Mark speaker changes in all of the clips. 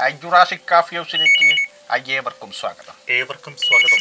Speaker 1: Jurassic Kafi ഹൗസിലേക്ക് ഏവർക്കും സ്വാഗതം
Speaker 2: ഏവർക്കും സ്വാഗതം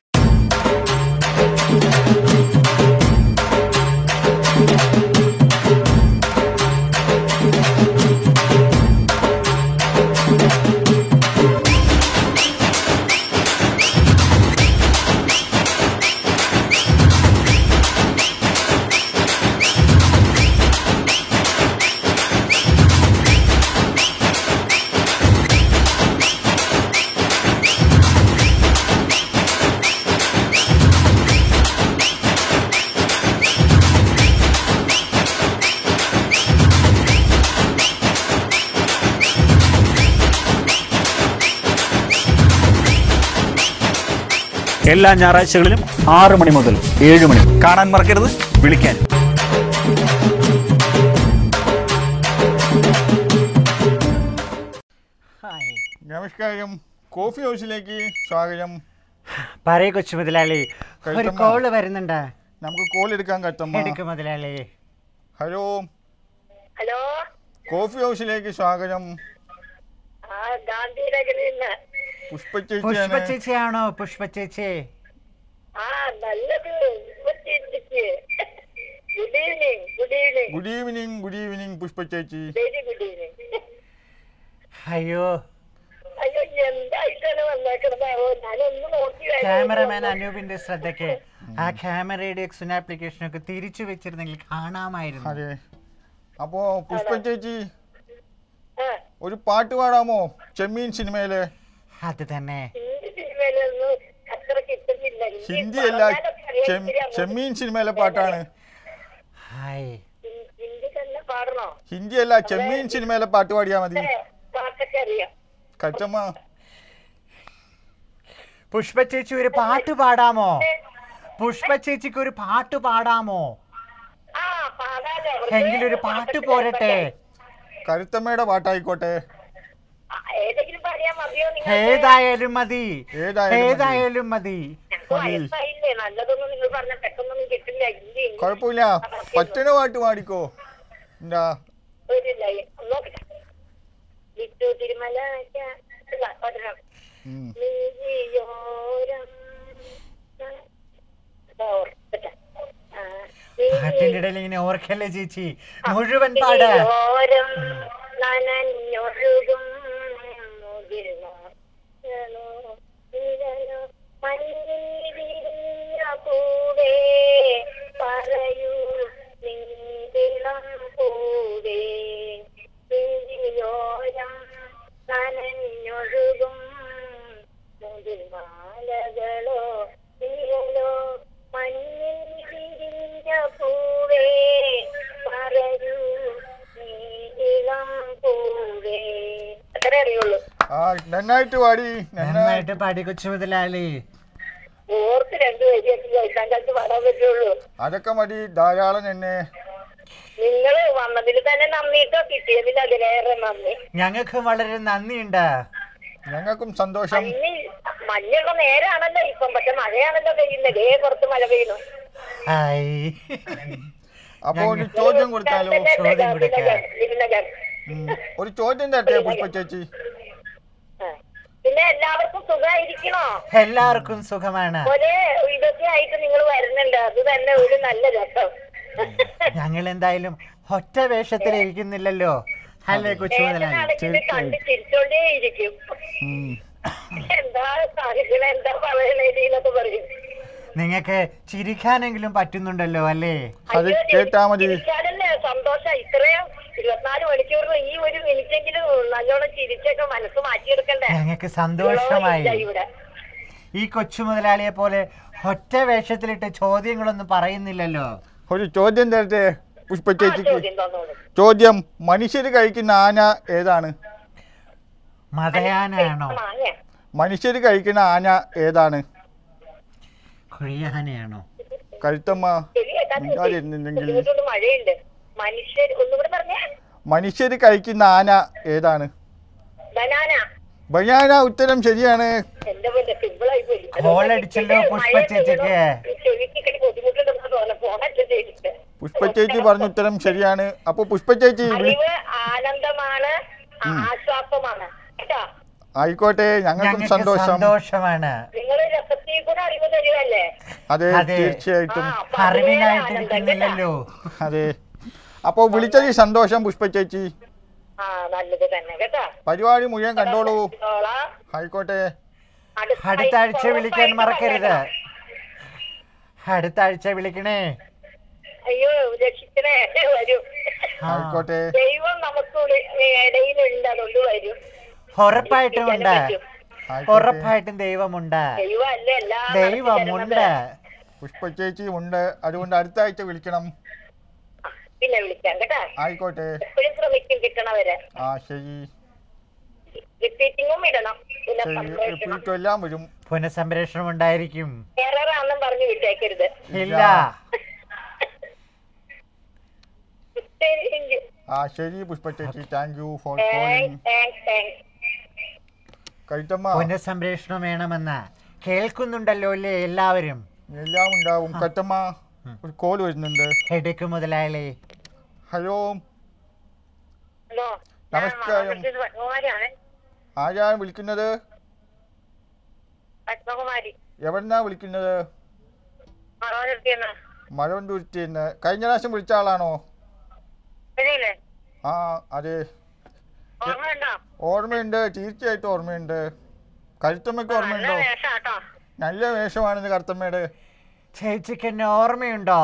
Speaker 3: എല്ലാ ഞായറാഴ്ചകളിലും ആറ് മണി മുതൽ ഏഴ് മണി കാണാൻ മറക്കരുത് വിളിക്കാൻ
Speaker 4: നമസ്കാരം കോഫി ഹൗസിലേക്ക് സ്വാഗതം
Speaker 5: പറയ് കൊച്ചു മുതലാളി ഒരു
Speaker 4: കഴിച്ചമ്മ.
Speaker 5: കോള് വരുന്നുണ്ട്
Speaker 4: നമുക്ക് കോൾ എടുക്കാൻ കത്തമ്മ
Speaker 5: എടുക്ക് മുതലാളി
Speaker 4: ഹലോ
Speaker 6: ഹലോ
Speaker 4: കോഫി ഹൗസിലേക്ക് സ്വാഗതം
Speaker 6: ആ ഗാന്ധിനഗറിൽ നിന്ന്
Speaker 4: പുഷ്പ
Speaker 5: പുഷ്പ
Speaker 4: ചേച്ചിയാണ്
Speaker 5: ചേച്ചിയാണോ പുഷ്പ ചേച്ചി
Speaker 6: ആ നല്ലത് ചേച്ചിക്ക് good evening good evening
Speaker 4: good evening good evening Pushpa ചേച്ചി
Speaker 6: വെരി ഗുഡ് ഈവനിങ്
Speaker 5: അയ്യോ
Speaker 6: അയ്യോ എന്തായിട്ടാണ് വന്നേക്കണതാവോ ഞാനൊന്ന് നോക്കി വരാം.
Speaker 5: ക്യാമറമാൻ അനൂപിന്റെ ശ്രദ്ധയ്ക്ക് ആ ക്യാമറയുടെ എക്സുൻ ആപ്ലിക്കേഷൻ ഒക്കെ തിരിച്ചു വെച്ചിരുന്നെങ്കിൽ കാണാമായിരുന്നു
Speaker 4: അതെ അപ്പോ പുഷ്പ ചേച്ചി
Speaker 6: ആ,
Speaker 4: ഒരു പാട്ട് പാടാമോ ചെമ്മീൻ സിനിമയിലെ
Speaker 5: അത് തന്നെ
Speaker 6: ഹിന്ദി സിനിമയിലൊന്നും അത്ര കിട്ടുന്നില്ല
Speaker 4: ഹിന്ദി അല്ല
Speaker 6: പാടാനൊക്കെ അറിയാം,
Speaker 4: ചെം-
Speaker 6: ഇത്തിരി അങ്ങോട്ട്
Speaker 4: ചെമ്മീൻ സിനിമയിലെ പാട്ടാണ്
Speaker 5: ഹായ്
Speaker 6: ഹി- ഹിന്ദി തന്നെ പാടണോ
Speaker 4: ഹിന്ദി അല്ല ചെമ്മീൻ സിനിമയിലെ പാട്ട് പാടിയാ മതി
Speaker 6: ഏ, പാട്ടൊക്കെ അറിയാം
Speaker 4: കച്ചമ്മ
Speaker 5: പുഷ്പ ചേച്ചി ഒരു പാട്ട് പാടാമോ പുഷ്പ ചേച്ചിക്ക് ഒരു പാട്ട് പാടാമോ
Speaker 6: ആ പാടാലോ
Speaker 5: എങ്കിലൊരു പാട്ട് പോരട്ടെ
Speaker 4: കരുത്തമ്മയുടെ പാട്ടായിക്കോട്ടെ
Speaker 6: ആ, ഏതെങ്കിലും പാടിയാ മതിയോ നിങ്ങൾ
Speaker 5: ഏതായാലും മതി
Speaker 4: ഏതായാലും മതി.
Speaker 5: ഏതായാലും മതി
Speaker 6: വയസ്സായില്ലേ നല്ലതൊന്നും നിങ്ങൾ പറഞ്ഞ പെട്ടെന്നൊന്നും കിട്ടില്ല ഹിന്ദി ഇംഗ്ലീഷ്
Speaker 4: കുഴപ്പമില്ല പറ്റണ പാട്ട് പാടിക്കോ എന്താ
Speaker 6: ഒരു ലൈൻ നോക്കട്ടെ വിട്ടു തിരുമല അല്ല പഠനം
Speaker 4: ഉം.
Speaker 6: നീയോരം ഓർക്കട്ടെ. ആ,
Speaker 5: പാട്ടിന്റെ ഇടയിൽ ഇങ്ങനെ ഓർക്കല്ലേ ചേച്ചി മുഴുവൻ പാട്
Speaker 6: നീയോരം നനഞ്ഞൊഴുകും മുകിൽ വാസനോ നിഴലോ മഞ്ഞിൽ വിരിഞ്ഞ പൂവേ പറയൂ നീളം പൂവേ നീയോരം നനഞ്ഞൊഴുകും മുകിൽ മാലകളോ നിഴലോ മഞ്ഞിൽ വിരിഞ്ഞ പൂവേ പറയൂ നീളം പൂവേ അത്രേ അറിയുള്ളൂ
Speaker 4: ആ നന്നായിട്ട് പാടി നന്നായി
Speaker 5: നന്നായിട്ട് പാടി കൊച്ചു മുതലാളി
Speaker 6: ഓർത്ത് രണ്ടു വരിയൊക്കെ കേൾക്കാൻ കാലത്ത് പാടാൻ പറ്റുള്ളൂ
Speaker 4: അതൊക്കെ മതി ധാരാളം എന്നെ
Speaker 6: നിങ്ങൾ വന്നതിൽ തന്നെ നന്ദിട്ടോ കിട്ടിയതിൽ അതിലേറെ നന്ദി
Speaker 5: ഞങ്ങൾക്ക് വളരെ നന്ദിയുണ്ട്
Speaker 4: ഞങ്ങൾക്കും സന്തോഷം
Speaker 6: മഞ്ഞ് മഞ്ഞുള്ള നേരാണല്ലോ ഇപ്പം പക്ഷെ മഴയാണല്ലോ പെയ്യുന്നത് ദേ പുറത്ത് മഴ പെയ്യുന്നു
Speaker 5: ഹായ്
Speaker 4: അപ്പൊ ഒരു ചോദ്യം കൊടുത്താലോ
Speaker 5: ചോദ്യം കൊടുക്ക.
Speaker 6: ഇരുന്നകർ.
Speaker 4: ഉം. ഒരു ചോദ്യം തരട്ടെ പുഷ്പ ചേച്ചി
Speaker 6: ആ. പിന്നെ എല്ലാവർക്കും സുഖമായിരിക്കണോ
Speaker 5: എല്ലാവർക്കും സുഖമാണ്
Speaker 6: ഒരേ ഇതൊക്കെ ആയിട്ട് നിങ്ങൾ വരുന്നുണ്ട് അത് തന്നെ ഒരു നല്ല രസം
Speaker 5: ഞങ്ങൾ എന്തായാലും ഒറ്റ വേഷത്തിലിരിക്കുന്നില്ലല്ലോ അല്ലേ കൊച്ചു മുതലാളി
Speaker 6: ഏട്ടനാണെങ്കിൽ കണ്ട് ചിരിച്ചോണ്ടേ ഇരിക്കും
Speaker 4: ഉം.
Speaker 6: എന്താ സാഹിത്യം എന്താ പറയണേടി എന്നൊക്കെ പറയും
Speaker 5: നിങ്ങൾക്ക് ചിരിക്കാനെങ്കിലും പറ്റുന്നുണ്ടല്ലോ അല്ലേ
Speaker 4: അത്
Speaker 6: അയ്യോ,
Speaker 4: കേട്ടാ മതി
Speaker 6: ചിരിച്ചാലല്ലേ സന്തോഷം ഇത്രയും ഇരുപത്തിനാല് മണിക്കൂർ ഈ ഒരു മിനിറ്റെങ്കിലും നല്ലോണം ചിരിച്ചൊക്കെ മനസ്സ് മാറ്റിയെടുക്കണ്ടേ
Speaker 5: ഞങ്ങൾക്ക് സന്തോഷമായി
Speaker 6: ഇല്ല ഇവിടെ
Speaker 5: ഈ കൊച്ചു മുതലാളിയെ പോലെ ഒറ്റ വേഷത്തിലിട്ട് ചോദ്യങ്ങളൊന്നും പറയുന്നില്ലല്ലോ
Speaker 4: ഒരു ചോദ്യം തരട്ടെ പുഷ്പ
Speaker 6: ആ
Speaker 4: ചേച്ചിക്ക്
Speaker 6: ചോദ്യം തന്നോളൂ
Speaker 4: ചോദ്യം മനുഷ്യർ കഴിക്കുന്ന ആന ഏതാണ്
Speaker 5: മതയാനാണോ
Speaker 6: മാങ്ങ
Speaker 4: മനുഷ്യർ കഴിക്കുന്ന ആന ഏതാണ്
Speaker 5: കുഴിയാനയാണോ
Speaker 4: കഴുത്തമ്മ
Speaker 6: ശരി കേട്ടാ
Speaker 4: മിണ്ടാതിരുന്നില്ലെങ്കിൽ
Speaker 6: ബുദ്ധിമുട്ടുണ്ട് മഴയുണ്ട് മനുഷ്യർ ഒന്നുകൂടെ പറഞ്ഞേ
Speaker 4: മനുഷ്യർ കഴിക്കുന്ന ആന ഏതാണ്
Speaker 6: ബനാന
Speaker 4: ബനാന ഉത്തരം ശരിയാണ്
Speaker 6: എന്റെ പോലെ സിമ്പിളായി പോയി
Speaker 5: കോളടിച്ചല്ലോ പുഷ്പ ചേച്ചിക്ക്.
Speaker 6: ചെവിക്ക് ബുദ്ധിമുട്ടുണ്ടെന്ന് തോന്നുന്നു ഫോണറ്റ് ചെയ്തിട്ട്
Speaker 4: പുഷ്പ ചേച്ചി പറഞ്ഞ ഉത്തരം ശരിയാണ് അപ്പൊ പുഷ്പ ചേച്ചി വിളി
Speaker 6: അറിവ് ആനന്ദമാണ് ആശ്വാസമാണ് കേട്ടോ
Speaker 4: ആയിക്കോട്ടെ ഞങ്ങൾക്കും
Speaker 5: ഞങ്ങൾക്ക്
Speaker 4: സന്തോഷം
Speaker 5: സന്തോഷമാണ്
Speaker 6: നിങ്ങൾ രസത്തിൽ കൂടെ അറിവ് തരുമല്ലേ
Speaker 4: അതെ
Speaker 5: അതെ.
Speaker 4: തീർച്ചയായിട്ടും
Speaker 6: ആ, അപ്പൊ അതിലേറെ ആനന്ദം കേട്ടാ.
Speaker 5: അറിവിനായിട്ടിരിക്കുന്നില്ലല്ലോ
Speaker 4: അതെ അപ്പോൾ വിളിച്ചത് സന്തോഷം പുഷ്പ ചേച്ചി
Speaker 6: ആ നല്ലത് തന്നെ കേട്ടാ
Speaker 4: പരിപാടി മുഴുവൻ കണ്ടോളൂ
Speaker 6: കണ്ടോളാം.
Speaker 4: ആയിക്കോട്ടെ
Speaker 6: അടുത്ത
Speaker 5: അടുത്ത ആഴ്ച വിളിക്കാൻ
Speaker 6: ഉറപ്പായിട്ടും
Speaker 5: മറക്കരുത്
Speaker 6: വരണം.
Speaker 5: അടുത്ത ആഴ്ച വിളിക്കണേ
Speaker 6: അയ്യോ രക്ഷിക്കണേ വരും
Speaker 5: ആ.
Speaker 4: ആയിക്കോട്ടെ
Speaker 6: ദൈവം നമുക്ക് ഇടയിലുണ്ട് അതുകൊണ്ട് വരും
Speaker 5: ഉറപ്പായിട്ടും ഉണ്ട്
Speaker 6: പറ്റും.
Speaker 4: ആയിക്കോട്ടെ
Speaker 5: ഉറപ്പായിട്ടും ദൈവമുണ്ട്
Speaker 6: ദൈവം അല്ലേ എല്ലാം
Speaker 5: ദൈവമുണ്ട്
Speaker 6: നടത്തി
Speaker 4: പുഷ്പ ചേച്ചിയും ഉണ്ട് അതുകൊണ്ട് അടുത്ത ആഴ്ച വിളിക്കണം
Speaker 6: തരുന്നത്. പിന്നെ വിളിക്കാം കേട്ടാ
Speaker 4: ആയിക്കോട്ടെ
Speaker 6: എപ്പോഴും ശ്രമിക്കും കിട്ടണവരെ
Speaker 4: ആ ശരി
Speaker 6: റിപ്പീറ്റിങ്ങും ഇടണം പിന്നെ
Speaker 4: ശരി
Speaker 6: സംപ്രേഷണം
Speaker 4: റിപ്പീറ്റും എല്ലാം വരും
Speaker 5: പുനഃസംപ്രേഷണം ഉണ്ടായിരിക്കും
Speaker 6: എററാന്നും പറഞ്ഞു വിട്ടേക്കരുത്
Speaker 5: ഇല്ല
Speaker 6: താങ്ക്സ്
Speaker 4: ആ ശരി പുഷ്പ ചേച്ചി thank you for calling
Speaker 6: thanks thanks
Speaker 4: Kaithamma
Speaker 5: പുനഃസംപ്രേഷണം വേണമെന്ന് കേൾക്കുന്നുണ്ടല്ലോ അല്ലേ എല്ലാവരും
Speaker 4: എല്ലാം ഉണ്ടാവും കൈത്തമ്മ ഒരു കോൾ വരുന്നുണ്ട്
Speaker 5: എടുക്കു മുതലാളി
Speaker 4: ഹലോ
Speaker 6: ഹലോ
Speaker 4: നമസ്കാരം.
Speaker 6: പത്മകുമാരിയാണ്
Speaker 4: ആരാണ് വിളിക്കുന്നത്
Speaker 6: പത്മകുമാരി
Speaker 4: എവിടുന്നാ വിളിക്കുന്നത്
Speaker 6: മറവനിർത്തിയെന്ന്
Speaker 4: മഴവന്തുരുത്തി നിന്ന് കഴിഞ്ഞ പ്രാവശ്യം വിളിച്ച ആളാണോ
Speaker 6: ശരിയല്ലേ
Speaker 4: ആ അതെ
Speaker 6: ഓർമ്മയുണ്ടോ
Speaker 4: ഓർമ്മയുണ്ട് തീർച്ചയായിട്ടും ഓർമ്മയുണ്ട് കരുത്തമ്മയ്ക്ക്
Speaker 6: നല്ല
Speaker 4: ഓർമ്മയുണ്ടോ
Speaker 6: വേഷാട്ടോ
Speaker 4: നല്ല വേഷമാണിന്ന് കരുത്തമ്മയുടെ
Speaker 5: ചേച്ചിക്ക് എന്നെ ഓർമ്മയുണ്ടോ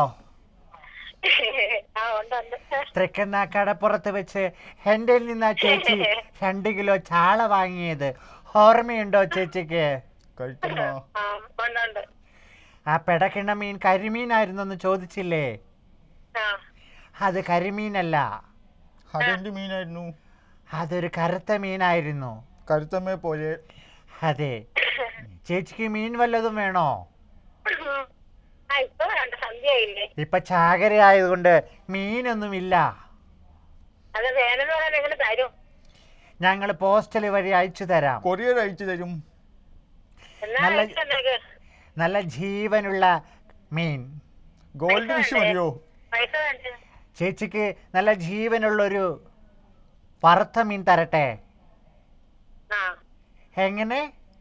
Speaker 6: ആ ഉണ്ട് ഉണ്ട്
Speaker 5: തൃക്കുന്ന കടപ്പുറത്ത് വെച്ച് എൻ്റെ നിന്നാ ചേച്ചി രണ്ട് കിലോ ചാള വാങ്ങിയത് ഓർമ്മയുണ്ടോ ചേച്ചിക്ക്
Speaker 4: കരുത്തമ്മ
Speaker 6: ആ ഉണ്ട് ഉണ്ട്
Speaker 5: ആ പെടക്കിണ്ണ മീൻ കരിമീനായിരുന്നെന്ന് ചോദിച്ചില്ലേ
Speaker 6: ആ
Speaker 5: അത് കരിമീനല്ല
Speaker 4: അതെന്ത് മീനായിരുന്നു
Speaker 5: അതൊരു കറുത്ത മീനായിരുന്നു
Speaker 4: കരുത്തമ്മയെ പോലെ
Speaker 5: അതെ ചേച്ചിക്ക് മീൻ വല്ലതും വേണോ
Speaker 6: ആ ഇപ്പൊ വേണ്ട സന്ധ്യയായില്ലേ
Speaker 5: ഇപ്പൊ ചാകര ആയതുകൊണ്ട് മീനൊന്നുമില്ല
Speaker 6: അത് വേണമെന്ന് പറയാൻ നിങ്ങൾ തരും
Speaker 5: ഞങ്ങൾ പോസ്റ്റൽ വഴി അയച്ചു തരാം
Speaker 4: കൊറിയർ അയച്ചു തരും
Speaker 6: എന്നാ
Speaker 5: നല്ല-
Speaker 6: അയച്ചെന്നേക്ക്.
Speaker 5: നല്ല ജീവനുള്ള മീൻ
Speaker 4: ഗോൾഡ് ഫിഷ് മതിയോ
Speaker 6: പൈസ വേണ്ട
Speaker 5: ചേച്ചിക്ക് നല്ല ജീവനുള്ളൊരു വറുത്ത മീൻ തരട്ടെ
Speaker 6: ആ
Speaker 5: എങ്ങനെ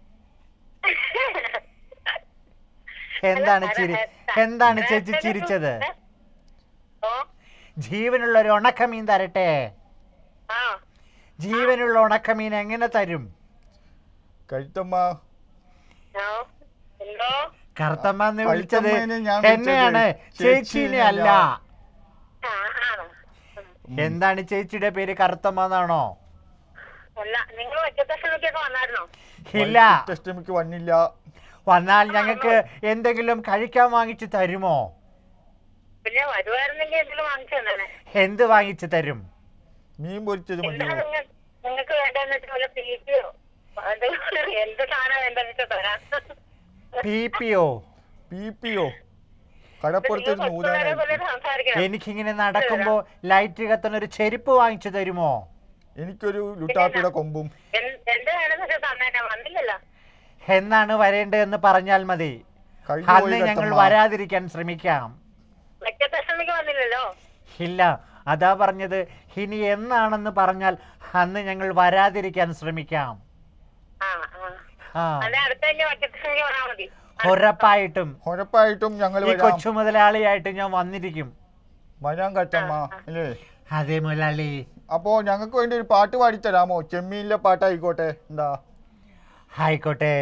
Speaker 5: എന്താണ് ചിരി എന്താണ് ചേച്ചി ചിരിച്ചത്
Speaker 6: ഓ
Speaker 5: ജീവനുള്ള ഒരു ഉണക്കമീൻ തരട്ടെ
Speaker 6: ആ
Speaker 5: ജീവനുള്ള ഉണക്കമീൻ എങ്ങനെ തരും
Speaker 4: കരുത്തമ്മ
Speaker 6: ഓ എന്തോ
Speaker 5: കറുത്തമ്മ എന്ന് വിളിച്ചത്
Speaker 4: കഴുത്തമ്മേനെ ഞാൻ വിളിച്ചത്
Speaker 5: എന്നെയാണ് ചേച്ചീനെ അല്ല
Speaker 6: ആ ആണോ
Speaker 5: എന്താണ് ചേച്ചിയുടെ പേര് കറുത്തമ്മ എന്നാണോ
Speaker 6: അല്ല നിങ്ങൾ ഒറ്റത്തശ്രമിക്കൊക്കെ വന്നായിരുന്നോ
Speaker 5: ഇല്ല
Speaker 4: ടെസ്റ്റമിക്ക് വന്നില്ല
Speaker 5: വന്നാൽ ഞങ്ങൾക്ക് എന്തെങ്കിലും കഴിക്കാൻ വാങ്ങിച്ചു തരുമോ
Speaker 6: പിന്നെ വരുവായിരുന്നെങ്കിൽ എന്തെങ്കിലും വാങ്ങിച്ചു തന്നെ
Speaker 5: എന്ത് വാങ്ങിച്ചു തരും
Speaker 4: മീൻ പൊരിച്ചത്
Speaker 6: എന്താ
Speaker 4: മതിയോ
Speaker 6: നിങ്ങൾ നിങ്ങൾക്ക് വേണ്ടെന്ന് വെച്ചാൽ വല്ല പീപ്പിയോ എന്ത് സാധനം വേണ്ടെന്ന് വെച്ചാൽ തരാം
Speaker 5: പി പിയോ
Speaker 4: പി പിയോ കടപ്പുറത്ത്
Speaker 6: നിങ്ങൾ
Speaker 4: ഇരുന്ന്
Speaker 6: കൊച്ചുപിള്ളേരെ പോലെ
Speaker 4: ഊതാനായിരിക്കും
Speaker 6: സംസാരിക്കണം
Speaker 5: എനിക്കിങ്ങനെ നടക്കുമ്പോ ലൈറ്റ് കത്തുന്ന ഒരു ചെരുപ്പ് വാങ്ങിച്ചു തരുമോ
Speaker 4: എനിക്കൊരു ലുട്ടാപ്പിയുടെ കൊമ്പും
Speaker 6: എൻ- എന്ത് വേണമെന്ന് വെച്ചാൽ തന്നേനെ വന്നില്ലല്ലോ
Speaker 5: എന്നാണ് വരേണ്ടതെന്ന് പറഞ്ഞാൽ മതി
Speaker 4: കഴിഞ്ഞു
Speaker 5: അന്ന്
Speaker 4: പോയി
Speaker 5: ഞങ്ങൾ
Speaker 4: കത്തമ്മ
Speaker 5: വരാതിരിക്കാൻ ശ്രമിക്കാം
Speaker 6: ഒറ്റത്തശ്രമിക്ക് വന്നില്ലല്ലോ
Speaker 5: ഇല്ല അതാ പറഞ്ഞത് ഇനി എന്നാണെന്ന് പറഞ്ഞാൽ അന്ന് ഞങ്ങൾ വരാതിരിക്കാൻ ശ്രമിക്കാം
Speaker 6: ആ ആ
Speaker 5: ആ
Speaker 6: അല്ലെ അടുത്ത തന്നെ ഒറ്റത്തശ്രമിക്ക് വന്നാൽ മതി
Speaker 5: ഉറപ്പായിട്ടും
Speaker 4: ഉറപ്പായിട്ടും ഞങ്ങൾ
Speaker 5: ഈ
Speaker 4: വരാം
Speaker 5: കൊച്ചു മുതലാളിയായിട്ട് ഞാൻ വന്നിരിക്കും
Speaker 4: വരാം കത്തമ്മ അല്ലേ
Speaker 5: അതെ മുതലാളി
Speaker 4: അപ്പോ ഞങ്ങൾക്ക് വേണ്ടി ഒരു പാട്ട് പാടിത്തരാമോ ചെമ്മീനിലെ പാട്ടായിക്കോട്ടെ എന്താ
Speaker 5: ആയിക്കോട്ടെ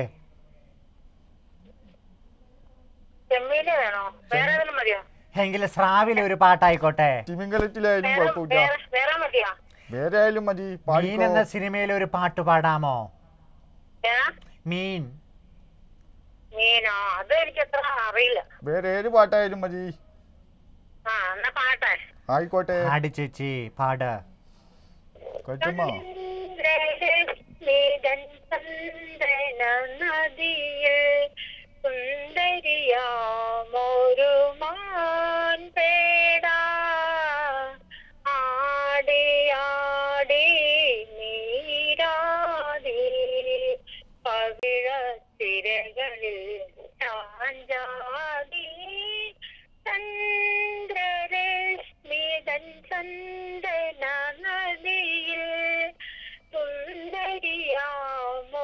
Speaker 6: ചെമ്മീന് വേണോ വേറെ ഏതെങ്കിലും മതിയോ
Speaker 5: എങ്കിൽ സ്രാവിലെ ഒരു പാട്ടായിക്കോട്ടെ
Speaker 4: തിമിംഗലത്തിലായാലും
Speaker 6: വേറെ
Speaker 4: കുഴപ്പമില്ല
Speaker 6: വേറെ വേറെ മതിയോ
Speaker 4: വേറെ ആയാലും മതി
Speaker 5: മീൻ
Speaker 4: പാടിക്കോ
Speaker 5: എന്ന സിനിമയിൽ ഒരു പാട്ട് പാടാമോ
Speaker 6: ഏ?
Speaker 5: മീൻ
Speaker 6: മീനോ അത് എനിക്ക് അത്ര അറിയില്ല
Speaker 4: വേറെ ഏത് പാട്ടായാലും മതി
Speaker 6: ആ എന്നാ പാട്ടെ
Speaker 4: ആയിക്കോട്ടെ
Speaker 5: പാട് ചേച്ചി പാട്
Speaker 4: കത്തമ്മ
Speaker 6: ചന്ദ്രരശ്മിതൻ ചന്ദ്രന നദിയിൽ സുന്ദരിയാമൊരു മാൻപേട ആടി ആടി നീരാടി പവിഴത്തിരകളിൽ ചാഞ്ചാടി ചന്ദ്രരശ്മിതൻ ചന്ദന നദിയിൽ സുന്ദരിയാമോ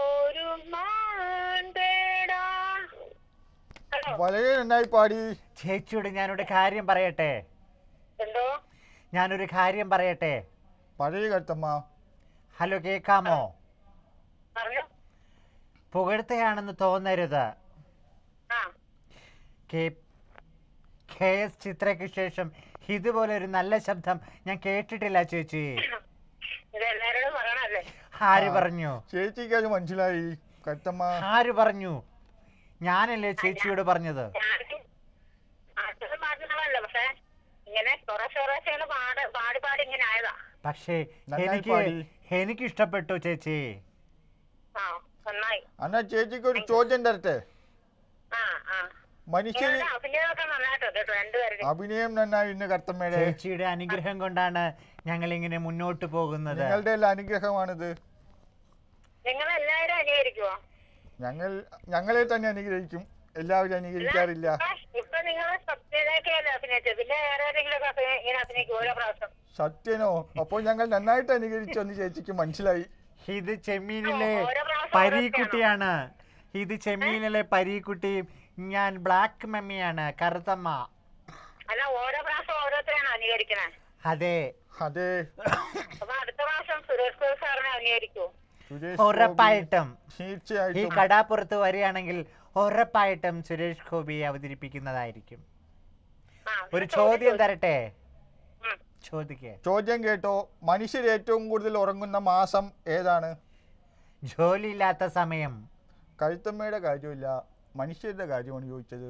Speaker 4: നന്നായി പാടി
Speaker 5: ചേച്ചിയോട് ഞാനൊരു കാര്യം പറയട്ടെ
Speaker 6: എന്തോ
Speaker 5: ഞാനൊരു കാര്യം പറയട്ടെ
Speaker 4: പഴയ കത്തമ്മ
Speaker 5: ഹലോ കേൾക്കാമോ
Speaker 6: പറഞ്ഞു
Speaker 5: പുകഴ്ത്തയാണെന്ന് തോന്നരുത്
Speaker 6: ആ
Speaker 5: കെ കെ എസ് ചിത്രയ്ക്ക് ശേഷം ഇതുപോലെ ഒരു നല്ല ശബ്ദം ഞാൻ കേട്ടിട്ടില്ല ചേച്ചി
Speaker 6: ഇത് എല്ലാരോടും പറയണല്ലേ
Speaker 5: ആര് പറഞ്ഞു
Speaker 4: ചേച്ചിക്ക് അത് മനസ്സിലായി കത്തമ്മ
Speaker 5: ആര് പറഞ്ഞു ഞാനല്ലേ ചേച്ചിയോട് പറഞ്ഞത്
Speaker 6: ഞാനും അച്ഛനും പാടുന്നതല്ല പക്ഷെ ഇങ്ങനെ കുറേശ്ശെ കുറേശ്ശെ ഇങ്ങനെ പാട് പാടി പാടി ഇങ്ങനെ ആയതാ
Speaker 5: പക്ഷേ
Speaker 4: നന്നായി
Speaker 5: എനിക്ക്
Speaker 4: പാടി.
Speaker 5: എനിക്ക് ഇഷ്ടപ്പെട്ടു ചേച്ചി
Speaker 6: ആ നന്നായി
Speaker 4: എന്നാ ചേച്ചിക്ക് ഒരു ചോദ്യം തരട്ടെ
Speaker 6: ആ ആ
Speaker 4: മനുഷ്യർ
Speaker 6: നിങ്ങളുടെ അഭിനയമൊക്കെ നന്നായിട്ടുണ്ട് കേട്ടോ രണ്ടുപേരുടെ
Speaker 4: അഭിനയം നന്നായി ഇന്ന് കത്തമ്മയുടെ
Speaker 5: ചേച്ചിയുടെ അനുഗ്രഹം കൊണ്ടാണ് ഞങ്ങൾ ഇങ്ങനെ മുന്നോട്ട് പോകുന്നത്
Speaker 4: നിങ്ങളുടെ എല്ലാം അനുഗ്രഹമാണിത്
Speaker 6: നിങ്ങൾ എല്ലാവരും അനുകരിക്കുവോ
Speaker 4: ഞങ്ങൾ ഞങ്ങളെ തന്നെ അനുഗ്രഹിക്കും എല്ലാവരും അനുകരിക്കാറില്ല
Speaker 6: ഇപ്പൊ നിങ്ങൾ സത്യതയൊക്കെയല്ലേ അഭിനയിച്ചത് പിന്നെ വേറെ ഏതെങ്കിലും ഒക്കെ അഭിനയ- ഇങ്ങനെ അഭിനയിക്കും ഓരോ പ്രാവശ്യം
Speaker 4: സത്യനോ അപ്പോൾ ഞങ്ങൾ നന്നായിട്ട് അനുകരിച്ചു എന്ന് ചേച്ചിക്ക് മനസ്സിലായി
Speaker 5: ഇത് ചെമ്മീനിലെ
Speaker 6: ഓരോ പ്രാവശ്യം
Speaker 5: പരീക്കുട്ടിയാണ് ഇത് ചെമ്മീനിലെ പരീക്കുട്ടിയും ഞാൻ ബ്ലാക്ക് മമ്മിയാണ് കറുത്തമ്മ
Speaker 6: അല്ല ഓരോ പ്രാവശ്യം ഓരോരുത്തരാണ് അനുകരിക്കണേ
Speaker 5: അതെ
Speaker 4: അതെ
Speaker 6: അപ്പൊ അടുത്ത പ്രാവശ്യം സുരേഷ് ഗോപി സാറിനെ അനുകരിക്കുവോ
Speaker 4: സുരേഷ് ഗോപി
Speaker 5: ഉറപ്പായിട്ടും ഈ
Speaker 4: തീർച്ചയായിട്ടും
Speaker 5: കടാപ്പുറത്ത് വരികയാണെങ്കിൽ ഉറപ്പായിട്ടും സുരേഷ് ഗോപി അവതരിപ്പിക്കുന്നതായിരിക്കും
Speaker 6: ആ
Speaker 5: ഒരു ചോദ്യം തരട്ടെ
Speaker 6: ഉം.
Speaker 5: ചോദിക്കേ
Speaker 4: ചോദ്യം കേട്ടോ മനുഷ്യർ ഏറ്റവും കൂടുതൽ ഉറങ്ങുന്ന മാസം ഏതാണ്
Speaker 5: ജോലിയില്ലാത്ത സമയം
Speaker 4: കഴുത്തമ്മയുടെ കാര്യമില്ല മനുഷ്യരുടെ കാര്യമാണ് ചോദിച്ചത്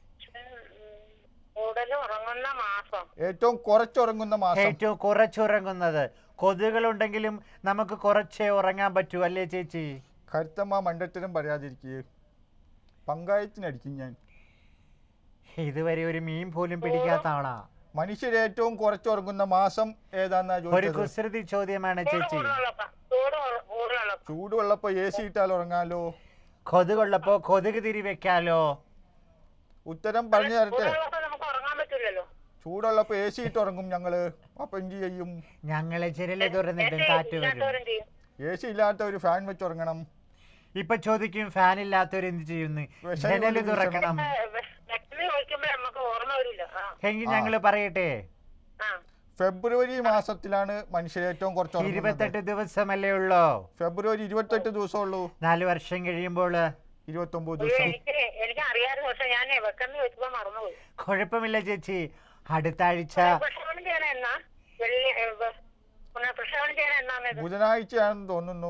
Speaker 6: കൂടുതൽ ഉറങ്ങുന്ന മാസം
Speaker 4: ഏറ്റവും കുറച്ചുറങ്ങുന്ന മാസം
Speaker 5: ഏറ്റവും കുറച്ചുറങ്ങുന്നത് കൊതുകളുണ്ടെങ്കിലും നമുക്ക് കുറച്ചേ ഉറങ്ങാൻ പറ്റൂ അല്ലേ ചേച്ചി
Speaker 4: കരുത്തമ്മ മണ്ടത്തിനും പറയാതിരിക്കുക പങ്കായത്തിനടിക്കും ഞാൻ
Speaker 5: ഇതുവരെ ഒരു മീൻ പോലും പിടിക്കാത്ത ആളാ
Speaker 4: മനുഷ്യർ ഏറ്റവും കുറച്ചുറങ്ങുന്ന മാസം ഏതാന്നാ
Speaker 5: ഒരു
Speaker 4: ചോദിച്ചത്
Speaker 5: കുസൃതി ചോദ്യമാണ്
Speaker 6: ചൂട്
Speaker 5: ചേച്ചി
Speaker 6: കൂടുതലുള്ളപ്പോ ചൂട് കുറ- കൂടുതലുള്ളപ്പോ
Speaker 4: ചൂടുവെള്ളപ്പോ എ സി ഇട്ടാൽ ഉറങ്ങാലോ
Speaker 5: കൊതുകുള്ളപ്പോ കൊതുക് തിരി വെക്കാലോ
Speaker 4: ഉത്തരം പറഞ്ഞു തരട്ടെ
Speaker 6: ചൂടുള്ളപ്പോ നമുക്ക് ഉറങ്ങാൻ പറ്റില്ലല്ലോ
Speaker 4: ചൂടുള്ളപ്പോ എ സി ഇട്ട് ഉറങ്ങും ഞങ്ങള് അപ്പൊ എന്ത് ചെയ്യും
Speaker 5: ഞങ്ങളെ ചിരല് തുറന്നിട്ടും കാറ്റ് വരും
Speaker 6: ഇല്ലാത്തവരും ചെയ്യും
Speaker 4: എ സി ഇല്ലാത്ത ഒരു ഫാൻ വെച്ച് ഉറങ്ങണം
Speaker 5: ഇപ്പൊ ചോദിക്കും ഫാൻ ഇല്ലാത്തവർ എന്ത് ചെയ്യുന്നു
Speaker 4: വിഷം
Speaker 5: ജനല്
Speaker 4: കൊണ്ട്
Speaker 5: തുറക്കണം
Speaker 6: വ്യക്തി ചോദിക്കുമ്പോ നമുക്ക് ഓർമ്മ വരില്ല ആ
Speaker 5: എങ്കിൽ ഞങ്ങള് പറയട്ടെ
Speaker 6: ആ
Speaker 4: ഫെബ്രുവരി മാസത്തിലാണ് മനുഷ്യർ ഏറ്റവും കുറച്ച് ഉറങ്ങുന്നത്
Speaker 5: ഇരുപത്തെട്ട് ദിവസമല്ലേ ഉള്ളൂ
Speaker 4: ഫെബ്രുവരി ഇരുപത്തെട്ട് ദിവസം ഉള്ളൂ
Speaker 5: നാല് വർഷം കഴിയുമ്പോൾ
Speaker 4: ഇരുപത്തി ഒമ്പത്
Speaker 6: അയ്യോ,
Speaker 4: ദിവസം
Speaker 6: എനിക്ക് എനിക്ക് അറിയാമായിരുന്നു പക്ഷെ ഞാൻ വെക്കെന്ന് ചോദിച്ചപ്പോ മറന്നുപോയി
Speaker 5: കുഴപ്പമില്ല ചേച്ചി അടുത്ത ആഴ്ച
Speaker 6: പ്രക്ഷേപണം ചെയ്യണ എന്നാ വെള്ളി ഏ, വ- പുനഃപ്രക്ഷേപണം ചെയ്യണ എന്നാണ് ഇത്
Speaker 4: ബുധനാഴ്ചയാണെന്ന് തോന്നുന്നു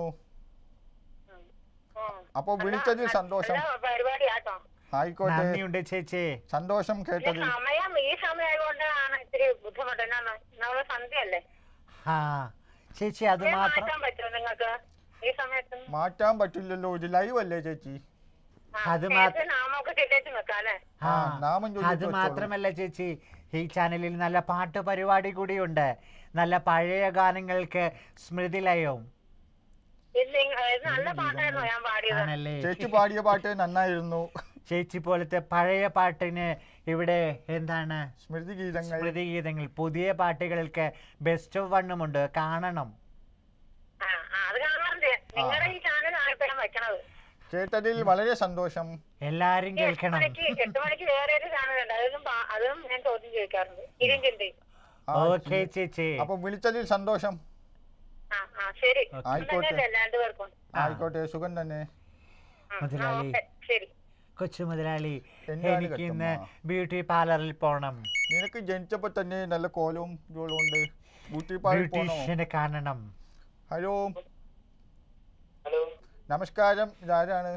Speaker 4: അപ്പൊ വിളിച്ചതിൽ സന്തോഷം
Speaker 6: പരിപാടിയാട്ടോ
Speaker 4: ആയിക്കോട്ടെ
Speaker 5: നന്ദിയുണ്ട് ചേച്ചി
Speaker 4: സന്തോഷം
Speaker 6: ഈ
Speaker 4: കേട്ടതിൽ
Speaker 6: സമയം ഈ സമയമായതുകൊണ്ടാണ് ഇത്തിരി ബുദ്ധിമുട്ട് എന്നാണ് നമ്മള് സന്ധ്യയല്ലേ
Speaker 5: ആ ചേച്ചി അത്
Speaker 6: ഇത്
Speaker 5: മാത്രം
Speaker 6: മാറ്റാൻ പറ്റുമോ നിങ്ങൾക്ക് ഈ സമയത്ത്
Speaker 4: മാറ്റാൻ പറ്റില്ലല്ലോ ഇത് ലൈവ് അല്ലേ ചേച്ചി
Speaker 6: ആ,
Speaker 5: അത്
Speaker 6: ചേച്ചി
Speaker 5: മാത്രം-
Speaker 6: നാമൊക്കെ ചെയ്തേച്ച് വെക്കാം അല്ലേ
Speaker 5: ആ
Speaker 4: ആ, നാമം ചൊല്ലിട്ട്
Speaker 5: അത്
Speaker 4: വെച്ചോളൂ.
Speaker 5: മാത്രമല്ല ചേച്ചി ഈ ചാനലിൽ നല്ല പാട്ട് പരിപാടി കൂടിയുണ്ട് നല്ല പഴയ ഗാനങ്ങൾക്ക് സ്മൃതിലയവും
Speaker 6: ഇത് നിങ്ങ- ഇത് നല്ല പാട്ടായിരുന്നു ഞാൻ പാടിയത്
Speaker 5: ആണല്ലേ
Speaker 4: ചേച്ചി പാടിയ പാട്ട് നന്നായിരുന്നു
Speaker 5: ചേച്ചി പോലത്തെ പഴയ പാട്ടിന് ഇവിടെ എന്താണ്
Speaker 4: സ്മൃതി ഗീതങ്ങൾ
Speaker 5: സ്മൃതി ഗീതങ്ങൾ പുതിയ പാട്ടുകൾക്ക് ബെസ്റ്റ് ഓഫ് വണ്ണുമുണ്ട് കാണണം
Speaker 6: ആ ആ, അത് കാണാറുണ്ട് നിങ്ങളുടെ ഈ ചാനലാണ് ഇപ്പൊ ഞാൻ വെക്കണത്
Speaker 4: കേട്ടതിൽ വളരെ സന്തോഷം
Speaker 5: എല്ലാരും
Speaker 6: എട്ട്
Speaker 5: കേൾക്കണം
Speaker 6: മണിക്ക് എട്ട് മണിക്ക് വേറെ ഒരു ചാനലുണ്ട് അതിലും പാ- അതും ഞാൻ ചോദ്യം ചോദിക്കാറുണ്ട് ഇരും ചിന്തയും
Speaker 4: ആ,
Speaker 5: ഓക്കെ ചേച്ചി
Speaker 4: അപ്പൊ വിളിച്ചതിൽ സന്തോഷം
Speaker 6: ആ ആ ശരി
Speaker 4: ആയിക്കോട്ടെ.
Speaker 6: തന്നെയല്ലേ രണ്ടുപേർക്കും
Speaker 4: ആയിക്കോട്ടെ സുഖം തന്നെ
Speaker 6: ആ, ആ,
Speaker 5: മുതലാളി.
Speaker 6: ഓക്കേ, ശരി
Speaker 5: കൊച്ചു മുതലാളി
Speaker 4: എന്താണ്
Speaker 5: എനിക്ക് ഇന്ന്
Speaker 4: കത്തമ്മ?
Speaker 5: ബ്യൂട്ടി പാർലറിൽ പോണം
Speaker 4: നിനക്ക് ജനിച്ചപ്പോ തന്നെ നല്ല കോലവും ഇതുകളും ഉണ്ട് ബ്യൂട്ടി പാർലർ പോണോ
Speaker 5: ബ്യൂട്ടീഷ്യനെ കാണണം
Speaker 4: ഹലോ
Speaker 2: ഹലോ
Speaker 4: നമസ്കാരം ഇതാരാണ്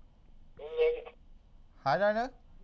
Speaker 4: ആരാണ്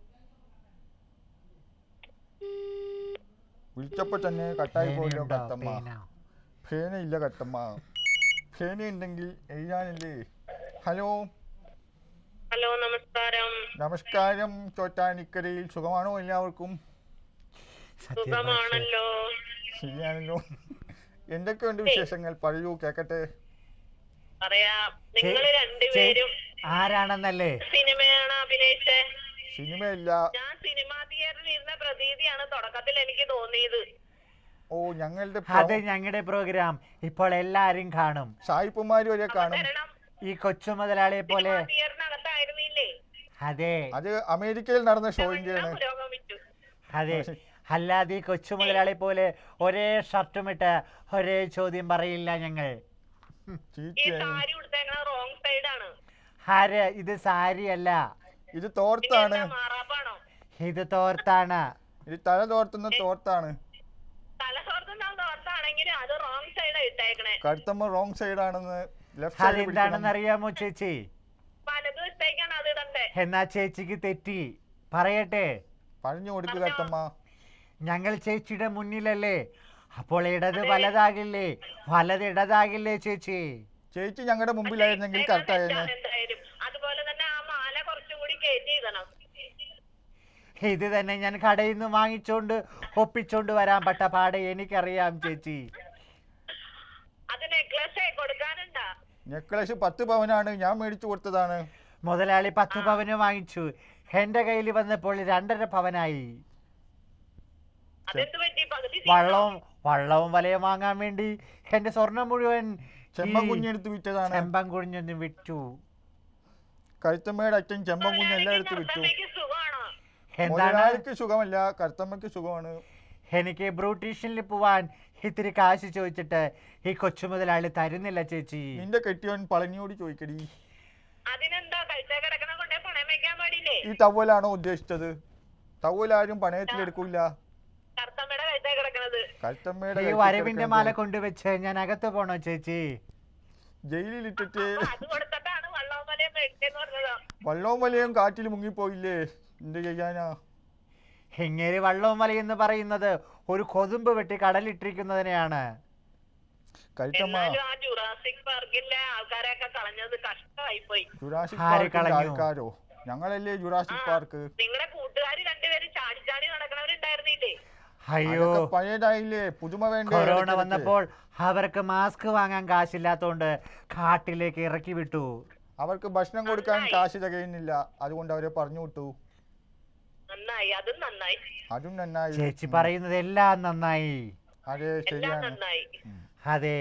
Speaker 4: വിളിച്ചപ്പോ തന്നെ കട്ടായി പോയല്ലോ
Speaker 5: പേനയുണ്ടോ?
Speaker 4: കത്തമ്മ
Speaker 5: പേന.
Speaker 4: ഫേന ഇല്ല കത്തമ്മ ഫേന ഉണ്ടെങ്കിൽ എഴുതാനില്ലേ ഹലോ
Speaker 6: ഹലോ നമസ്കാരം
Speaker 4: നമസ്കാരം ചോറ്റാനിക്കരയിൽ സുഖമാണോ എല്ലാവർക്കും
Speaker 5: സത്യഭാഷ.
Speaker 4: ശരിയാണല്ലോ എന്തൊക്കെയുണ്ട് വിശേഷങ്ങൾ പറയൂ കേക്കട്ടെ
Speaker 6: പറയാം
Speaker 5: നിങ്ങൾ രണ്ടുപേരും ആരാണെന്നല്ലേ
Speaker 6: സിനിമയാണ് അഭിനയിച്ചത്
Speaker 4: സിനിമയില്ല
Speaker 6: ഞാൻ സിനിമാ തിയേറ്ററിൽ ഇരുന്ന പ്രതീതിയാണ് തുടക്കത്തിൽ എനിക്ക് തോന്നിയത്
Speaker 4: ഓ ഞങ്ങളുടെ
Speaker 5: അത് ഞങ്ങളുടെ പ്രോഗ്രാം ഇപ്പോൾ എല്ലാരും കാണും
Speaker 4: സായിപ്പുമാര് വരെ കാണും
Speaker 6: കാരണം
Speaker 5: ഈ കൊച്ചു മുതലാളിയെ പോലെ
Speaker 6: തിയേറ്ററിനകത്തായിരുന്നില്ലേ
Speaker 5: അതെ
Speaker 4: അത് അമേരിക്കയിൽ നടന്ന
Speaker 6: എല്ലാം
Speaker 4: ഷോയിന്റെയാണ്
Speaker 6: പുരോഗമിച്ചു
Speaker 5: അതെ അല്ലാതെ ഈ കൊച്ചു മുതലാളി പോലെ ഒരേ ഷർട്ടുമിട്ട് ഒരേ ചോദ്യം പറയില്ല ഞങ്ങൾ
Speaker 6: ഈ
Speaker 4: ചീത്തയായി
Speaker 6: സാരി ഉടുത്തേക്കണ റോങ് സൈഡാണ്
Speaker 5: ആര് ഇത് സാരിയല്ല
Speaker 4: ഇത് തോർത്താണ്
Speaker 6: മാറാപ്പാണോ
Speaker 5: ഇത് തോർത്താണ്
Speaker 4: ഇത് തല തോർത്തുന്ന തോർത്താണ്
Speaker 6: തലസോർത്തുന്ന തോർത്താണെങ്കിൽ അത് റോങ് സൈഡാ ഇട്ടേക്കണേ
Speaker 4: കടുത്തമ്മ റോങ് സൈഡാണെന്ന് ലെഫ്റ്റ് സൈഡ്
Speaker 5: അതെന്താണെന്ന്
Speaker 4: പിടിക്കണം
Speaker 5: അറിയാമോ ചേച്ചി
Speaker 6: വലത് വശത്തേക്കാണ് അത് ഇടണ്ടേ
Speaker 5: എന്നാ ചേച്ചിക്ക് തെറ്റി പറയട്ടെ
Speaker 4: പറഞ്ഞു കൊടുക്കുക കടുത്തമ്മ
Speaker 5: ഞങ്ങൾ ചേച്ചിയുടെ മുന്നിലല്ലേ അപ്പോൾ ഇടത് വലതാകില്ലേ വലത് ഇടതാകില്ലേ ചേച്ചി
Speaker 4: ചേച്ചി ഞങ്ങളുടെ മുമ്പിലായിരുന്നെങ്കിൽ കറക്റ്റ് ആയിരുന്നു
Speaker 6: തെറ്റാണ് എന്തായാലും അതുപോലെ തന്നെ ആ മാല കുറച്ചും കൂടി കയറ്റി ഇടണം
Speaker 5: ഇത് തന്നെ ഞാൻ കടയിൽ നിന്ന് വാങ്ങിച്ചോണ്ട് ഒപ്പിച്ചോണ്ട് വരാൻ പറ്റ പാടെ എനിക്കറിയാം ചേച്ചി
Speaker 6: അത് നെക്ലസ് കൊടുക്കാനുണ്ടാ
Speaker 4: നെക്ലസ് പത്ത് പവനാണ് ഞാൻ മേടിച്ചു കൊടുത്തതാണ്
Speaker 5: മുതലാളി പത്ത് പവന് വാങ്ങിച്ചു എന്റെ കയ്യിൽ വന്നപ്പോൾ രണ്ടര പവനായി
Speaker 6: അതെന്ത് പറ്റി പകുതി
Speaker 5: വള്ളവും വള്ളവും വലയും വാങ്ങാൻ വേണ്ടി എന്റെ സ്വർണം മുഴുവൻ
Speaker 4: ചെമ്പൻ കുഞ്ഞെടുത്ത് വിറ്റതാണ്
Speaker 5: ചെമ്പം കുഴിഞ്ഞൊന്ന് വിറ്റു
Speaker 4: കരുത്തമ്മയുടെ അച്ഛൻ ചെമ്പൻ കുഞ്ഞ് എല്ലാം എടുത്ത് വിറ്റു
Speaker 6: കർത്തമ്മയ്ക്ക് സുഖമാണോ
Speaker 5: എന്താണ്
Speaker 4: മുതലാളിക്ക് സുഖമല്ല കരുത്തമ്മയ്ക്ക് സുഖമാണ്
Speaker 5: എനിക്ക് ബ്രൂട്ടീഷ്യനിൽ പോവാൻ ഇത്തിരി കാശ് ചോദിച്ചിട്ട് ഈ കൊച്ചു മുതലാളി തരുന്നില്ല ചേച്ചി
Speaker 4: നിന്റെ കെട്ടിയോൻ പളനിയോട് ചോദിക്കടി
Speaker 6: അതിനെന്താ കഴുത്തേ കിടക്കണ കൊണ്ടേ പണയം വെക്കാൻ പാടില്ലേ
Speaker 4: ഈ ടവലാണോ ഉദ്ദേശിച്ചത് ടവലാരും പണയത്തിലെടുക്കില്ല
Speaker 6: കർത്തമ്മയുടെ കഴുത്തേ കിടക്കണത്
Speaker 4: കരുത്തമ്മയുടെ
Speaker 5: ഈ
Speaker 4: കഴുത്തിൽ
Speaker 5: വരവിന്റെ
Speaker 4: കിടക്കുന്നത്
Speaker 5: മാല കൊണ്ടുവച്ച് ഞാൻ അകത്ത് പോണോ ചേച്ചി
Speaker 4: ജയിലിലിട്ടിട്ട്
Speaker 6: അപ്പൊ അത് കൊടുത്തിട്ടാണ് വള്ളവും മലയും മേടിച്ചെന്ന് പറഞ്ഞത്
Speaker 4: വള്ളവും വലയും കാറ്റിൽ മുങ്ങിപ്പോയില്ലേ എന്ത് ചെയ്യാനാ
Speaker 5: ഇങ്ങേരി വള്ളവും വലയെന്ന് പറയുന്നത് ഒരു കൊതുമ്പ് വെട്ടി കടലിട്ടിരിക്കുന്നതിനെയാണ്
Speaker 4: കരുത്തമ്മ
Speaker 6: എന്നാലും ആ ജുറാസിക് പാർക്കിലെ ആൾക്കാരെയൊക്കെ കളഞ്ഞത് കഷ്ടമായി പോയി
Speaker 4: ജുറാസിക്
Speaker 5: ആര്
Speaker 4: പാർക്കിന്റെ
Speaker 5: കളഞ്ഞു?
Speaker 4: ആൾക്കാരോ ഞങ്ങളല്ലേ ജുറാസിക് പാർക്ക്
Speaker 6: നിങ്ങളുടെ കൂട്ടുകാർ രണ്ടുപേരും ചാടി ചാടി നടക്കണവരുണ്ടായിരുന്നില്ലേ
Speaker 5: അയ്യോ
Speaker 4: അതൊക്കെ പഴയതായില്ലേ പുതുമ വേണ്ടേ
Speaker 5: കൊറോണ
Speaker 4: ഇടയ്ക്കിടയ്ക്ക്?
Speaker 5: വന്നപ്പോൾ അവർക്ക് മാസ്ക് വാങ്ങാൻ കാശില്ലാത്തോണ്ട് കാട്ടിലേക്ക് ഇറക്കി വിട്ടു
Speaker 4: അവർക്ക് ഭക്ഷണം കൊടുക്കാൻ കാശ് തികയുന്നില്ല അതുകൊണ്ട് അവരെ പറഞ്ഞു വിട്ടു
Speaker 6: നന്നായി അതും നന്നായി
Speaker 4: അതും നന്നായി
Speaker 5: ചേച്ചി പറയുന്നത് എല്ലാം നന്നായി
Speaker 4: അതെ
Speaker 6: എല്ലാം
Speaker 4: ശരിയാണ്
Speaker 6: നന്നായി
Speaker 5: അതെ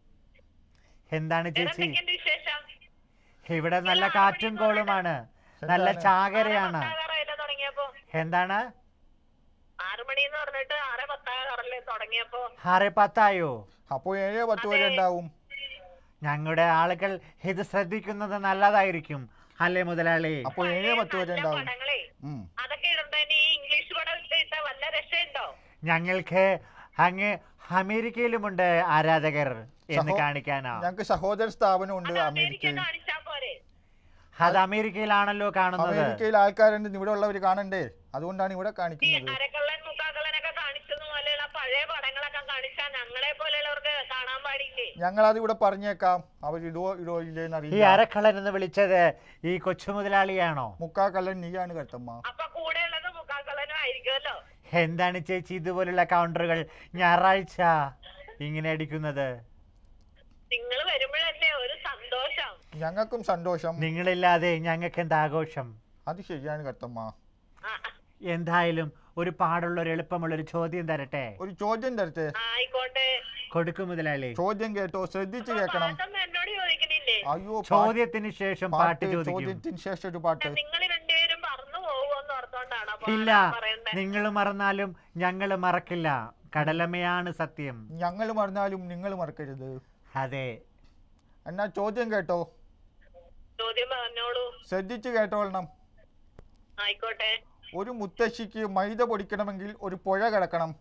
Speaker 5: എന്താണ് ചേച്ചി
Speaker 6: എന്തൊക്കെയുണ്ട് വിശേഷം
Speaker 5: ഇവിടെ നല്ല കാറ്റും കോളുമാണ് നല്ല ചാകരയാണ്
Speaker 6: പത്താകാറായില്ലേ തുടങ്ങിയപ്പോ
Speaker 5: എന്താണ്
Speaker 6: ആറു മണി എന്ന് പറഞ്ഞിട്ട് ആറ് പത്താകാറല്ലേ തുടങ്ങിയപ്പോ
Speaker 5: ആറ് പത്തായോ
Speaker 4: അപ്പൊ ഏഴ് പത്ത് വരെ ഉണ്ടാവും
Speaker 5: ഞങ്ങളുടെ ആളുകൾ ഇത് ശ്രദ്ധിക്കുന്നത് നല്ലതായിരിക്കും അല്ലേ മുതലാളി
Speaker 4: അപ്പൊ ഏഴ് പത്ത് വരെ
Speaker 6: നല്ല
Speaker 4: ഉണ്ടാവും
Speaker 6: പടങ്ങളെ
Speaker 4: ഉം.
Speaker 6: അതൊക്കെ ഇടുന്നതിന് ഈ ഇംഗ്ലീഷ് പടം ഇട്ട വല്ല രക്ഷയുണ്ടോ
Speaker 5: ഞങ്ങൾക്ക് അങ്ങ് അമേരിക്കയിലുമുണ്ട് ആരാധകർ എന്ന്
Speaker 4: സഹോ-
Speaker 5: കാണിക്കാനാ
Speaker 4: ഞങ്ങക്ക് സഹോദര സ്ഥാപനം ഉണ്ട്
Speaker 6: അത് അമേരിക്ക
Speaker 4: അമേരിക്കയിൽ
Speaker 6: കാണിച്ചാ പോരെ
Speaker 5: അത് അമേരിക്കയിലാണല്ലോ കാണുന്നത്
Speaker 4: അമേരിക്കയിൽ ആൾക്കാരുണ്ട് ഇവിടെ ഉള്ളവർ കാണണ്ടേ അതുകൊണ്ടാണ് ഇവിടെ
Speaker 6: ഈ
Speaker 4: കാണിക്കുന്നത്
Speaker 6: അരക്കള്ളൻ മുക്കാക്കള്ളനൊക്കെ കാണിച്ചത് പോലെയുള്ള പഴയ പടങ്ങളൊക്കെ കാണിച്ചാൽ ഞങ്ങളെ പോലെയുള്ളവർക്ക് കാണാൻ പാടില്ലേ
Speaker 4: ഞങ്ങളത് ഇവിടെ പറഞ്ഞേക്കാം അവർ ഇടുവോ ഇടുവോ ഇല്ലേന്ന്
Speaker 5: ഈ
Speaker 4: അറിയില്ല
Speaker 5: അരക്കളൻ എന്ന് വിളിച്ചത് ഈ കൊച്ചു മുതലാളിയാണോ
Speaker 4: മുക്കാക്കള്ളൻ നീയാണ് കരുത്തമ്മ
Speaker 6: അപ്പൊ കൂടെയുള്ളത് മുക്കാക്കള്ളനും ആയിരിക്കുമല്ലോ
Speaker 5: എന്താണ് ചേച്ചി ഇതുപോലുള്ള കൗണ്ടറുകൾ ഞായറാഴ്ച ഇങ്ങനെ അടിക്കുന്നത്
Speaker 6: നിങ്ങൾ വരുമ്പോഴല്ലേ ഒരു സന്തോഷം
Speaker 4: ഞങ്ങൾക്കും സന്തോഷം
Speaker 5: നിങ്ങളില്ലാതെ ഞങ്ങൾക്ക് എന്താ ആഘോഷം
Speaker 4: അത് ശരിയാണ് കരുത്തമ്മ
Speaker 6: ആ,
Speaker 5: എന്തായാലും ഒരു പാടുള്ള ഒരു എളുപ്പമുള്ള ഒരു ചോദ്യം തരട്ടെ
Speaker 4: ഒരു ചോദ്യം തരട്ടെ
Speaker 6: ആയിക്കോട്ടെ
Speaker 5: കൊടുക്കും മുതലാളി
Speaker 4: ചോദ്യം കേട്ടോ ശ്രദ്ധിച്ച് കേൾക്കണം
Speaker 6: പാട്ടൊന്നും എന്നോട് ചോദിക്കണില്ലേ
Speaker 4: അയ്യോ പാ-
Speaker 5: ചോദ്യത്തിന് ശേഷം പാട്ട്
Speaker 4: പാട്ട്
Speaker 5: ചോദിക്കും
Speaker 4: ചോദ്യത്തിന് ശേഷം ഒരു പാട്ട്
Speaker 6: നിങ്ങൾ രണ്ടുപേരും പറന്നു പോകുമെന്ന് ഓർത്തോണ്ടാണ് അപ്പൊ
Speaker 5: ഇല്ല
Speaker 6: പറയണ്ടേ
Speaker 5: നിങ്ങൾ മറന്നാലും ഞങ്ങൾ മറക്കില്ല കടലമ്മയാണ് സത്യം
Speaker 4: ഞങ്ങൾ മറന്നാലും നിങ്ങൾ മറക്കരുത്
Speaker 5: അതെ
Speaker 4: എന്നാ ചോദ്യം കേട്ടോ
Speaker 6: ചോദ്യം പറഞ്ഞോളൂ
Speaker 4: ശ്രദ്ധിച്ച് കേട്ടോളണം
Speaker 6: ആയിക്കോട്ടെ
Speaker 4: ഒരു മുത്തശ്ശിക്ക് മൈദ പൊടിക്കണമെങ്കിൽ ഒരു പുഴ കിടക്കണം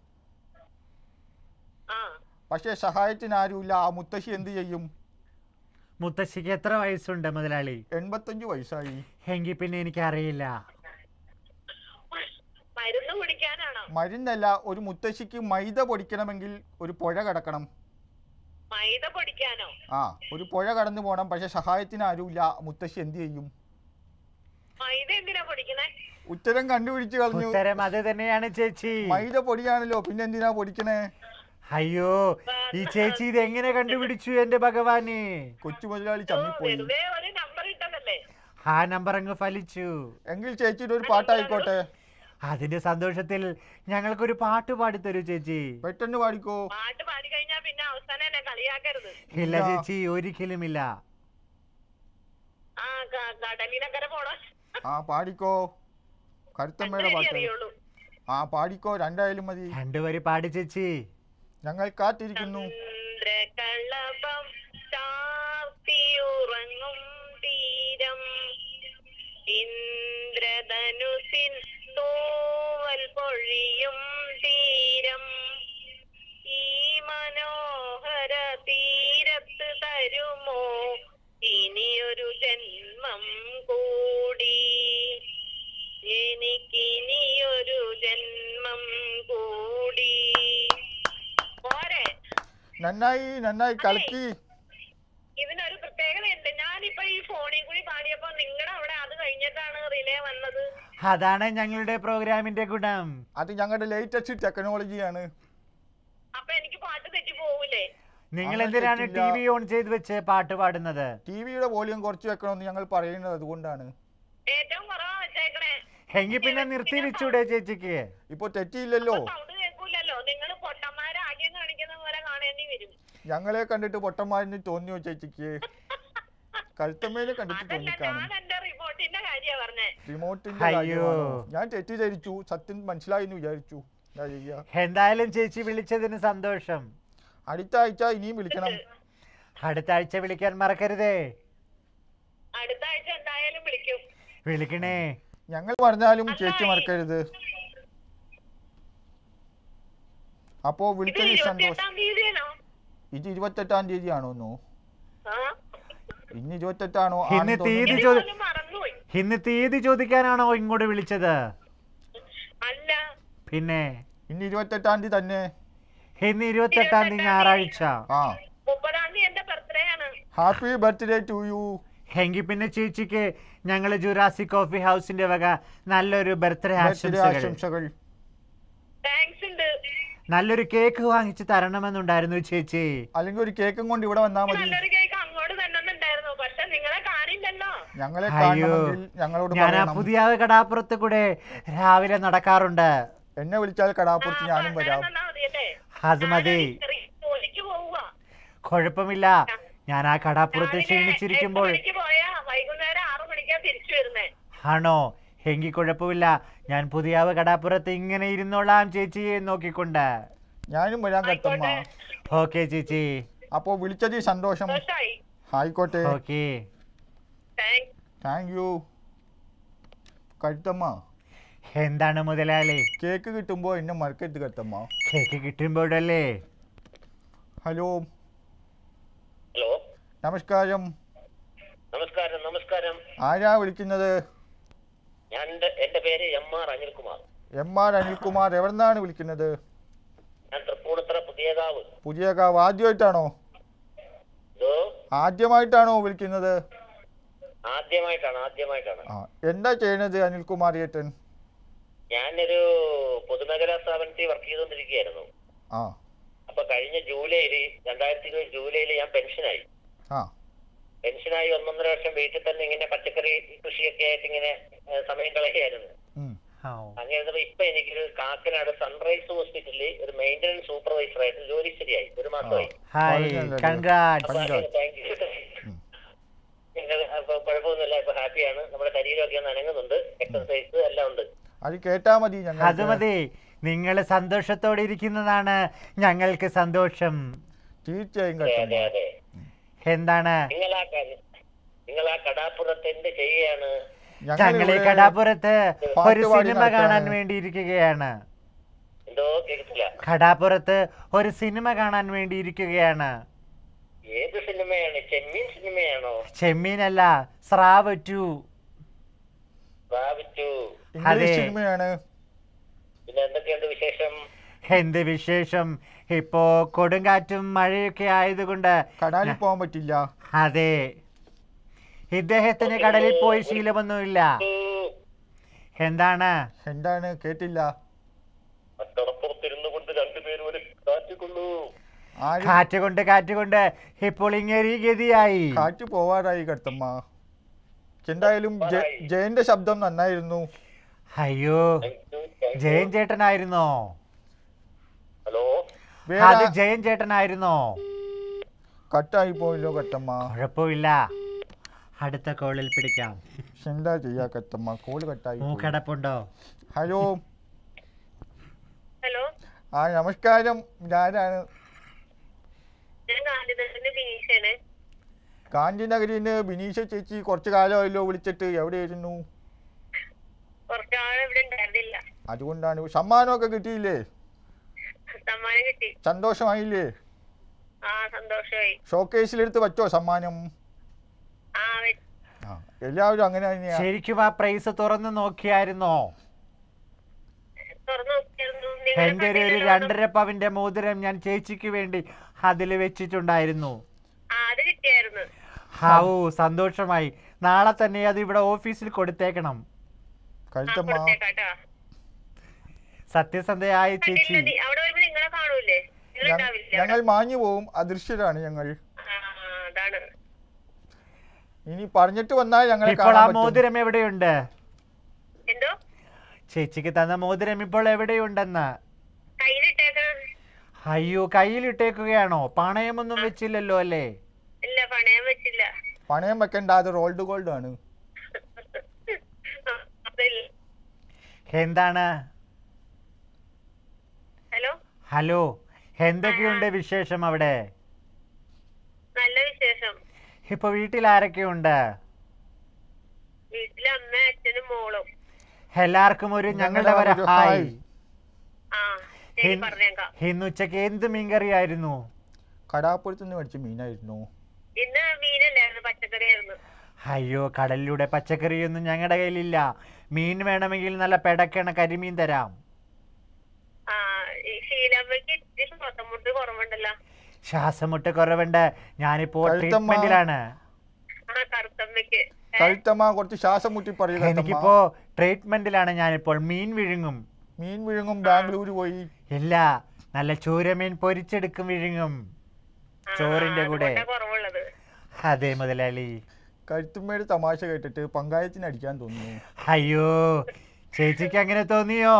Speaker 6: ആ
Speaker 4: പക്ഷേ സഹായത്തിന് ആരുമില്ല ആ മുത്തശ്ശി എന്ത് ചെയ്യും
Speaker 5: മുത്തശ്ശിക്ക് എത്ര വയസ്സുണ്ട് മുതലാളി
Speaker 4: എൺപത്തഞ്ച് വയസ്സായി
Speaker 5: എങ്കിൽ പിന്നെ എനിക്കറിയില്ല
Speaker 6: മരുന്ന് കുടിക്കാനാണോ
Speaker 4: മരുന്നല്ല ഒരു മുത്തശ്ശിക്ക് മൈദ പൊടിക്കണമെങ്കിൽ ഒരു പുഴ കിടക്കണം
Speaker 6: മൈദ പൊടിക്കാനോ
Speaker 4: ആ ഒരു പുഴ കടന്നു പോകണം പക്ഷെ സഹായത്തിന് ആരുമില്ല മുത്തശ്ശി എന്ത് ചെയ്യും
Speaker 6: മൈദ എന്തിനാ പൊടിക്കണേ
Speaker 4: ഉത്തരം കണ്ടുപിടിച്ച് കളഞ്ഞു
Speaker 5: ഉത്തരം അത് തന്നെയാണ് ചേച്ചി
Speaker 4: മൈദ പൊടിയാണല്ലോ പിന്നെ എന്തിനാ പൊടിക്കണേ
Speaker 5: അയ്യോ ഈ ചേച്ചി ഇത് എങ്ങനെ കണ്ടുപിടിച്ചു എന്റെ ഭഗവാന്
Speaker 4: കൊച്ചു മുതലാളി
Speaker 6: ഓ,
Speaker 4: ചമ്മിപ്പോയി
Speaker 6: വെറുതെ ഒരു നമ്പർ ഇട്ടതല്ലേ
Speaker 5: ആ നമ്പർ അങ്ങ് ഫലിച്ചു
Speaker 4: എങ്കിൽ ചേച്ചിയുടെ ഒരു പാട്ടായിക്കോട്ടെ
Speaker 5: അതിന്റെ സന്തോഷത്തിൽ ഞങ്ങൾക്കൊരു പാട്ട് പാടിത്തരൂ ചേച്ചി
Speaker 4: പെട്ടെന്ന് പാടിക്കോ
Speaker 6: പാട്ട് പാടി കഴിഞ്ഞാ പിന്നെ അവസാനം എന്നെ കളിയാക്കരുത്
Speaker 5: ഇല്ല
Speaker 4: ഇല്ല.
Speaker 5: ചേച്ചി ഒരിക്കലുമില്ല
Speaker 6: ആ ക- കടലിനക്കരെ പോണോ
Speaker 4: ആ പാടിക്കോ കരുത്തമ്മയുടെ
Speaker 6: അങ്ങനെ
Speaker 4: പാട്ട്
Speaker 6: അറിയുള്ളൂ
Speaker 4: ആ പാടിക്കോ രണ്ടായാലും മതി
Speaker 5: രണ്ടുപേര് പാടി ചേച്ചി
Speaker 4: ഞങ്ങൾ കാത്തിരിക്കുന്നു
Speaker 6: ചന്ദ്രകളഭം ചാർത്തിയുറങ്ങും തീരം ഇന്ദ്രധനുസിൻ തൂവൽ പൊഴിയും തീരം ഈ മനോഹര തീരത്ത് തരുമോ ഇനിയൊരു ജന്മം കൂടി എനിക്കിനിയൊരു ജന്മം കൂടി പോരെ
Speaker 4: നന്നായി നന്നായി കളിക്കി
Speaker 6: ഇതിനൊരു പ്രത്യേകതയുണ്ട് ഞാനിപ്പോ ഈ ഫോണിൽ കൂടി പാടിയപ്പോ നിങ്ങളുടെ അവിടെ അത് കഴിഞ്ഞിട്ടാണ് റിലേ വന്നത്
Speaker 5: അതാണ് ഞങ്ങളുടെ പ്രോഗ്രാമിന്റെ ഗുണം
Speaker 4: അത് ഞങ്ങളുടെ ലേറ്റസ്റ്റ് ടെക്നോളജിയാണ്
Speaker 6: അപ്പൊ എനിക്ക് പാട്ട് തെറ്റി പോവൂലേ
Speaker 5: നിങ്ങൾ
Speaker 4: അങ്ങനെ
Speaker 5: എന്തിനാണ് ടി
Speaker 4: തെറ്റില്ല.
Speaker 5: വി ഓൺ ചെയ്ത് വെച്ച് പാട്ട് പാടുന്നത്
Speaker 4: ടി വിയുടെ വോളിയം കുറച്ച് വെക്കണമെന്ന് ഞങ്ങൾ പറയുന്നത് അതുകൊണ്ടാണ്
Speaker 6: ഏറ്റവും കുറവാ വെച്ചേക്കണേ
Speaker 5: എങ്കിൽ പിന്നെ നിർത്തി വെച്ചൂടെ ചേച്ചിക്ക്
Speaker 4: ഇപ്പൊ തെറ്റിയില്ലല്ലോ
Speaker 6: സൗണ്ട് കേൾക്കൂലല്ലോ നിങ്ങൾ പൊട്ടന്മാരെ ആദ്യം കാണിക്കുന്ന പോലെ കാണേണ്ടി വരും
Speaker 4: ഞങ്ങളെ കണ്ടിട്ട് പൊട്ടന്മാരിന് തോന്നിയോ ചേച്ചിക്ക് കഴുത്തമ്മേനെ കണ്ടിട്ട്
Speaker 6: അതല്ല
Speaker 4: തോന്നിക്കാണും
Speaker 6: ഞാൻ എന്റെ റിപ്പോർട്ടിന്റെ കാര്യ പറഞ്ഞേ
Speaker 4: റിമോട്ടിന്റെ
Speaker 5: അയ്യോ.
Speaker 4: കാര്യമാണോ ഞാൻ തെറ്റിദ്ധരിച്ചു സത്യം മനസ്സിലായി എന്ന് വിചാരിച്ചു എന്താ ചെയ്യാ
Speaker 5: എന്തായാലും ചേച്ചി വിളിച്ചതിന് സന്തോഷം
Speaker 4: അടുത്ത ആഴ്ച ഇനിയും വിളിക്കണം
Speaker 5: അടുത്ത ആഴ്ച വിളിക്കാൻ മറക്കരുതേ
Speaker 6: അടുത്ത ആഴ്ച എന്തായാലും വിളിക്കും
Speaker 5: വിളിക്കണേ
Speaker 4: ഞങ്ങൾ പറഞ്ഞാലും ചേച്ചി മറക്കരുത് അപ്പോ
Speaker 6: ഇത്
Speaker 4: വിളിച്ചതിൽ സന്തോഷം
Speaker 6: ഇരുപത്തിയെട്ടാം തീയതിയാണോ
Speaker 4: ഇത് ഇരുപത്തെട്ടാം തീയതി ആണോന്നോ
Speaker 6: ആ
Speaker 4: ഇന്ന് ഇരുപത്തെട്ടാണോ
Speaker 5: ഇന്ന്
Speaker 4: ആണെന്ന്
Speaker 5: തീയതി
Speaker 4: തോന്നുന്നു.
Speaker 6: ഇത്
Speaker 5: ചോദി
Speaker 6: പോലും മറന്നുപോയി
Speaker 5: ഇന്ന് തീയതി ചോദിക്കാനാണോ ഇങ്ങോട്ട് വിളിച്ചത്
Speaker 6: അല്ല
Speaker 5: പിന്നെ
Speaker 4: ഇന്ന് ഇരുപത്തെട്ടാം തീയതി തന്നെ
Speaker 5: ഇന്ന് ഇരുപത്തെട്ടാം തീയതി ഞായറാഴ്ച
Speaker 4: ആ
Speaker 6: മുപ്പതാം തീയതി എന്റെ ബർത്ത്ഡേ ആണ്
Speaker 4: ഹാപ്പി ബർത്ത്ഡേ ടു യു
Speaker 5: എങ്കിൽ പിന്നെ ചേച്ചിക്ക് ഞങ്ങൾ ജുറാസി കോഫി ഹൗസിന്റെ വക നല്ലൊരു ബർത്ത്ഡേ
Speaker 4: ബർത്ത്ഡേ
Speaker 5: ആശംസകൾ
Speaker 4: ആശംസകൾ
Speaker 6: താങ്ക്സ് ഉണ്ട്
Speaker 5: നല്ലൊരു കേക്ക് വാങ്ങിച്ച് തരണമെന്നുണ്ടായിരുന്നു ചേച്ചി
Speaker 4: അല്ലെങ്കിൽ ഒരു കേക്കും കൊണ്ട് ഇവിടെ വന്നാ മതി
Speaker 6: നല്ലൊരു കേക്ക് അങ്ങോട്ട് തന്നെന്നുണ്ടായിരുന്നു പക്ഷെ നിങ്ങളെ കാണില്ലല്ലോ
Speaker 4: ഞങ്ങളെ
Speaker 5: അയ്യോ
Speaker 4: കാണണമെങ്കിൽ ഞങ്ങളോട്
Speaker 5: ഞാൻ ആ
Speaker 4: പറയണം
Speaker 5: പുതിയ കടാപ്പുറത്ത് കൂടെ രാവിലെ നടക്കാറുണ്ട്
Speaker 4: എന്നെ വിളിച്ചാൽ കടാപ്പുറത്ത്
Speaker 6: ആ,
Speaker 4: ഞാനും
Speaker 6: അപ്പൊ
Speaker 4: വരാം
Speaker 6: അങ്ങനെ തന്നാ മതിയല്ലേ?
Speaker 5: അത് മതി
Speaker 6: ഞാനാണെങ്കിൽ ചെറിയ ജോലിക്ക് പോവുക
Speaker 5: കുഴപ്പമില്ല ഞാൻ ആ കടാപ്പുറത്ത്
Speaker 6: രാവിലെ
Speaker 5: ക്ഷീണിച്ചിരിക്കുമ്പോൾ
Speaker 6: എട്ട് മണിക്ക് പോയാ വൈകുന്നേരം ആറു മണിക്കാ തിരിച്ചു വരുന്നേ
Speaker 5: ആണോ എങ്കിൽ കുഴപ്പമില്ല ഞാൻ പുതിയാവ് കടാപ്പുറത്ത് ഇങ്ങനെ ഇരുന്നോളാം ചേച്ചിയെ നോക്കിക്കൊണ്ട്
Speaker 4: ഞാനും വരാൻ കത്തമ്മ
Speaker 6: ആയിക്കോട്ടെ.
Speaker 5: ഓക്കെ ചേച്ചി
Speaker 4: അപ്പോ വിളിച്ചതിൽ സന്തോഷം
Speaker 6: സന്തോഷായി
Speaker 4: ആയിക്കോട്ടെ
Speaker 5: okay
Speaker 6: thanks
Speaker 4: thank you Kazhuthamma
Speaker 5: എന്താണ് മുതലാളി
Speaker 4: കേക്ക് കിട്ടുമ്പോ എന്നെ മറക്കരുത് കത്തമ്മ
Speaker 5: കേക്ക് കിട്ടുമ്പോഴല്ലേ
Speaker 4: ഹലോ
Speaker 2: ഹലോ
Speaker 4: നമസ്കാരം
Speaker 2: നമസ്കാരം നമസ്കാരം
Speaker 4: ആരാ വിളിക്കുന്നത്
Speaker 2: ഞാൻ എന്റെ- എന്റെ പേര് M R Anilkumar
Speaker 4: M R Anilkumar എവിടുന്നാണ് വിളിക്കുന്നത്
Speaker 2: ഞാൻ തൃപ്പൂണിത്തറ പുതിയകാവ്
Speaker 4: പുതിയ കാവ് ആദ്യമായിട്ടാണോ
Speaker 2: ഇതോ
Speaker 4: ആദ്യമായിട്ടാണോ വിളിക്കുന്നത്
Speaker 2: ആദ്യമായിട്ടാണ് ആദ്യമായിട്ടാണ്
Speaker 4: ആ എന്താ ചെയ്യണത് അനിൽകുമാർ ഏട്ടൻ
Speaker 2: ഞാനൊരു പൊതുമേഖലാ സ്ഥാപനത്തിൽ വർക്ക് ചെയ്തുകൊണ്ടിരിക്കുകയായിരുന്നു
Speaker 4: ആ
Speaker 2: അപ്പൊ കഴിഞ്ഞ ജൂലൈയിൽ രണ്ടായിരത്തി ഇരുപത് ജൂലൈയിൽ ഞാൻ പെൻഷനായി
Speaker 4: ആ
Speaker 2: പെൻഷനായി ഒന്നൊന്നര വർഷം വീട്ടിൽ തന്നെ ഇങ്ങനെ പച്ചക്കറി കൃഷിയൊക്കെ ആയിട്ട് ഇങ്ങനെ ഏഹ്, സമയം കളയുകയായിരുന്നു
Speaker 4: ഉം.
Speaker 5: ഓ,
Speaker 2: അങ്ങനെ ഇരുന്നപ്പോ ഇപ്പൊ എനിക്കൊരു കാക്കനാട് സൺറൈസ് ഹോസ്പിറ്റലിൽ ഒരു മെയിൻ്റനൻസ് സൂപ്പർവൈസർ ആയിട്ട് ജോലി ശരിയായി ഒരു മാസമായി
Speaker 5: ഹായ്
Speaker 4: വളരെ നല്ലത്.
Speaker 5: കൺഗ്രാറ്റ്
Speaker 2: അപ്പൊ താങ്ക് യു ഞങ്ങൾ അപ്പൊ കുഴപ്പമൊന്നുമില്ല ഇപ്പൊ ഹാപ്പിയാണ് നമ്മുടെ ശരീരമൊക്കെ ഒന്ന് അനങ്ങുന്നുണ്ട് എക്സർസൈസ് എല്ലാം ഉണ്ട്
Speaker 4: അത് കേട്ടാ മതി ഞങ്ങൾ
Speaker 5: അത് മതി നിങ്ങൾ സന്തോഷത്തോടെ ഇരിക്കുന്നതാണ് ഞങ്ങൾക്ക് സന്തോഷം
Speaker 4: തീർച്ചയായും
Speaker 2: അതെ അതെ
Speaker 4: കത്തമ്മ
Speaker 2: അതെ
Speaker 5: എന്താണ്
Speaker 2: നിങ്ങൾ ആ ക- നിങ്ങൾ ആ കടാപ്പുറത്ത് എന്ത് ചെയ്യാണ്
Speaker 5: ഞങ്ങൾ ഈ
Speaker 4: ഇവിടെ
Speaker 5: കടാപ്പുറത്ത്
Speaker 4: പാട്ട്
Speaker 5: ഒരു
Speaker 4: പാടി
Speaker 5: സിനിമ കാണാൻ
Speaker 4: നടക്കാണ്.
Speaker 5: വേണ്ടി ഇരിക്കുകയാണ്
Speaker 2: എന്തോ കേൾക്കില്ല
Speaker 5: കടാപ്പുറത്ത് ഒരു സിനിമ കാണാൻ വേണ്ടി ഇരിക്കുകയാണ്
Speaker 2: ഏത് സിനിമയാണ് ചെമ്മീൻ സിനിമയാണോ
Speaker 5: ചെമ്മീനല്ല സ്രാവ് ടു
Speaker 2: പ്രാപിച്ചു
Speaker 4: ഇംഗ്ലീഷ്
Speaker 5: അതെ.
Speaker 4: സിനിമയാണ്
Speaker 2: പിന്നെ എന്തൊക്കെയുണ്ട് വിശേഷം
Speaker 5: എന്ത് വിശേഷം ഇപ്പോ കൊടുങ്കാറ്റും മഴയൊക്കെ ആയതുകൊണ്ട്
Speaker 4: കടാലിൽ പോകാൻ പറ്റില്ല
Speaker 5: അതെ ഇദ്ദേഹത്തിന് കടലിൽ പോയി ശീലമൊന്നുമില്ല
Speaker 2: ഓ,
Speaker 5: എന്താണ്
Speaker 4: എന്താണ് കേട്ടില്ല
Speaker 2: ആ കടപ്പുറത്തിരുന്നു കൊണ്ട് രണ്ടുപേരും ഒരു കാറ്റിക്കൊള്ളൂ
Speaker 4: ആര്
Speaker 5: കാറ്റ് കൊണ്ട് കാറ്റ് കൊണ്ട് ഇപ്പോൾ ഇങ്ങനെ ഗതിയായി
Speaker 4: കാറ്റ് പോവാറായി കത്തമ്മ എന്തായാലും ജയ- ജയന്റെ ശബ്ദം നന്നായിരുന്നു
Speaker 5: അയ്യോ
Speaker 2: Thank you, thank you.
Speaker 5: Jayan ചേട്ടനായിരുന്നോ
Speaker 2: ഹലോ
Speaker 5: അത്
Speaker 4: വേറെ
Speaker 5: ജയൻ ചേട്ടനായിരുന്നോ
Speaker 4: കട്ടായി പോയല്ലോ കത്തമ്മ
Speaker 5: കുഴപ്പമില്ല അടുത്ത കോളിൽ പിടിക്കാം
Speaker 4: എന്താ ചെയ്യാ കത്തമ്മ കോള് കട്ടായി പോയി.
Speaker 5: മൂക്കടപ്പുണ്ടോ
Speaker 4: ഹലോ
Speaker 6: ഹലോ
Speaker 4: ആ നമസ്കാരം ഇതാരാണ്
Speaker 6: ഞാൻ ഗാന്ധിനഗറിന് ബിനീഷാണ്
Speaker 4: ഗാന്ധിനഗരിന്ന് ബിനീഷ ചേച്ചി കുറച്ച് കാലമായല്ലോ വിളിച്ചിട്ട് എവിടെയായിരുന്നു
Speaker 6: കുറച്ചാൾ ഇവിടെ ഉണ്ടായിരുന്നില്ല
Speaker 4: അതുകൊണ്ടാണ് സമ്മാനമൊക്കെ കിട്ടിയില്ലേ
Speaker 6: സമ്മാനം കിട്ടി
Speaker 4: സന്തോഷമായില്ലേ
Speaker 6: ആ സന്തോഷമായി
Speaker 4: ഷോക്കേസിലെടുത്ത് വെച്ചോ സമ്മാനം
Speaker 6: ആ വെ-
Speaker 4: ആ എല്ലാവരും അങ്ങനെ തന്നെയാ
Speaker 5: ശരിക്കും ആ പ്രൈസ് തുറന്ന് നോക്കിയായിരുന്നോ
Speaker 6: തുറന്നു നോക്കിയായിരുന്നു നിങ്ങൾ
Speaker 5: എന്റെ ഒരു ഒരു
Speaker 6: കണ്ടില്ലല്ലോ.
Speaker 5: രണ്ടര പവന്റെ മോതിരം ഞാൻ ചേച്ചിക്ക് വേണ്ടി അതിൽ വെച്ചിട്ടുണ്ടായിരുന്നു
Speaker 6: ആ അത് കിട്ടിയായിരുന്നു
Speaker 5: ഹാവൂ സന്തോഷമായി നാളെ തന്നെ അത് ഇവിടെ ഓഫീസിൽ കൊടുത്തേക്കണം
Speaker 6: ആ
Speaker 4: കഴുത്തമ്മ
Speaker 6: കൊടുത്തേക്കാട്ടോ
Speaker 5: സത്യസന്ധയായ ചേച്ചി
Speaker 6: കണ്ടില്ല നീ- അവിടെ വരുമ്പോ നിങ്ങളെ കാണൂലേ നിങ്ങൾ
Speaker 4: ഞ-
Speaker 6: ഉണ്ടാവില്ല
Speaker 4: ഞങ്ങൾ മാഞ്ഞു പോവും അദൃശ്യരാണ് ഞങ്ങൾ
Speaker 6: ആ അതാണ്
Speaker 4: ഇനി പറഞ്ഞിട്ട് വന്നാൽ ഞങ്ങളെ
Speaker 5: ഇപ്പോൾ ആ
Speaker 4: കാണാൻ പറ്റും.
Speaker 5: മോതിരം എവിടെയുണ്ട്
Speaker 6: എന്തോ
Speaker 5: ചേച്ചിക്ക് തന്ന മോതിരം ഇപ്പോൾ എവിടെയുണ്ടെന്ന്
Speaker 6: കയ്യിലിട്ടേക്കണം
Speaker 5: അയ്യോ കയ്യിലിട്ടേക്കുകയാണോ പണയമൊന്നും വെച്ചില്ലല്ലോ അല്ലേ
Speaker 6: ഇല്ല പണയം വെച്ചില്ല
Speaker 4: പണയം വെക്കണ്ട അത് റോൾഡ് ഗോൾഡ് ആണ്
Speaker 6: ആ, അതില്ല.
Speaker 5: എന്താണ്
Speaker 6: ഹലോ
Speaker 5: ഹലോ എന്തൊക്കെയുണ്ട് വിശേഷം അവിടെ
Speaker 6: നല്ല വിശേഷം
Speaker 5: ഇപ്പൊ വീട്ടിൽ ആരൊക്കെയുണ്ട്
Speaker 6: വീട്ടിലെ അമ്മ അച്ഛനും മോളും
Speaker 5: എല്ലാവർക്കും ഒരു ഞങ്ങളുടെ
Speaker 4: ഞങ്ങളുടെ
Speaker 5: വരെ
Speaker 4: ഒരു
Speaker 5: ഹായ്
Speaker 4: ഹായ്.
Speaker 6: ആ ശരി
Speaker 5: ഇൻ-
Speaker 6: പറഞ്ഞേക്കാം
Speaker 5: ഇന്ന് ഉച്ചക്ക് എന്ത് മീൻകറിയായിരുന്നു
Speaker 4: കടാപ്പുറത്ത് നിന്ന് മേടിച്ച മീനായിരുന്നു
Speaker 6: ഇന്ന് മീനല്ലായിരുന്നു പച്ചക്കറിയായിരുന്നു
Speaker 5: അയ്യോ കടലിലൂടെ പച്ചക്കറിയൊന്നും ഞങ്ങളുടെ കയ്യിലില്ല മീൻ വേണമെങ്കിൽ നല്ല പെടക്കണ കരിമീൻ തരാം
Speaker 6: ആ ഈ ശീലമ്മയ്ക്ക് ഇത്തിരി ശ്വാസം മുട്ട് കുറവുണ്ടല്ലോ
Speaker 5: ശ്വാസമുട്ട് കുറവുണ്ട് ഞാനിപ്പോ
Speaker 4: കഴുത്തമ്മ.
Speaker 5: ട്രീറ്റ്മെന്റിലാണ്
Speaker 6: ആ കറുത്തമ്മയ്ക്ക് ഏ?
Speaker 4: കഴുത്തമ്മ കുറച്ച് ശ്വാസം മുട്ടി പറയുക
Speaker 5: എനിക്കിപ്പോ ട്രീറ്റ്മെന്റിലാണ് ഞാനിപ്പോൾ മീൻ വിഴുങ്ങും
Speaker 4: മീൻ വിഴുങ്ങും ബാംഗ്ലൂർ പോയി
Speaker 5: ഇല്ല നല്ല ചൂരമീൻ പൊരിച്ചെടുക്കും വിഴുങ്ങും
Speaker 6: ആ,
Speaker 5: ചോറിന്റെ കൂടെ
Speaker 6: അതുകൊണ്ടാ കുറവുള്ളത്
Speaker 5: അതെ മുതലാളി
Speaker 4: കഴുത്തുമ്മയുടെ തമാശ കേട്ടിട്ട് പങ്കായത്തിന് അടിക്കാൻ തോന്നുന്നു
Speaker 5: അയ്യോ ചേച്ചിക്ക് അങ്ങനെ തോന്നിയോ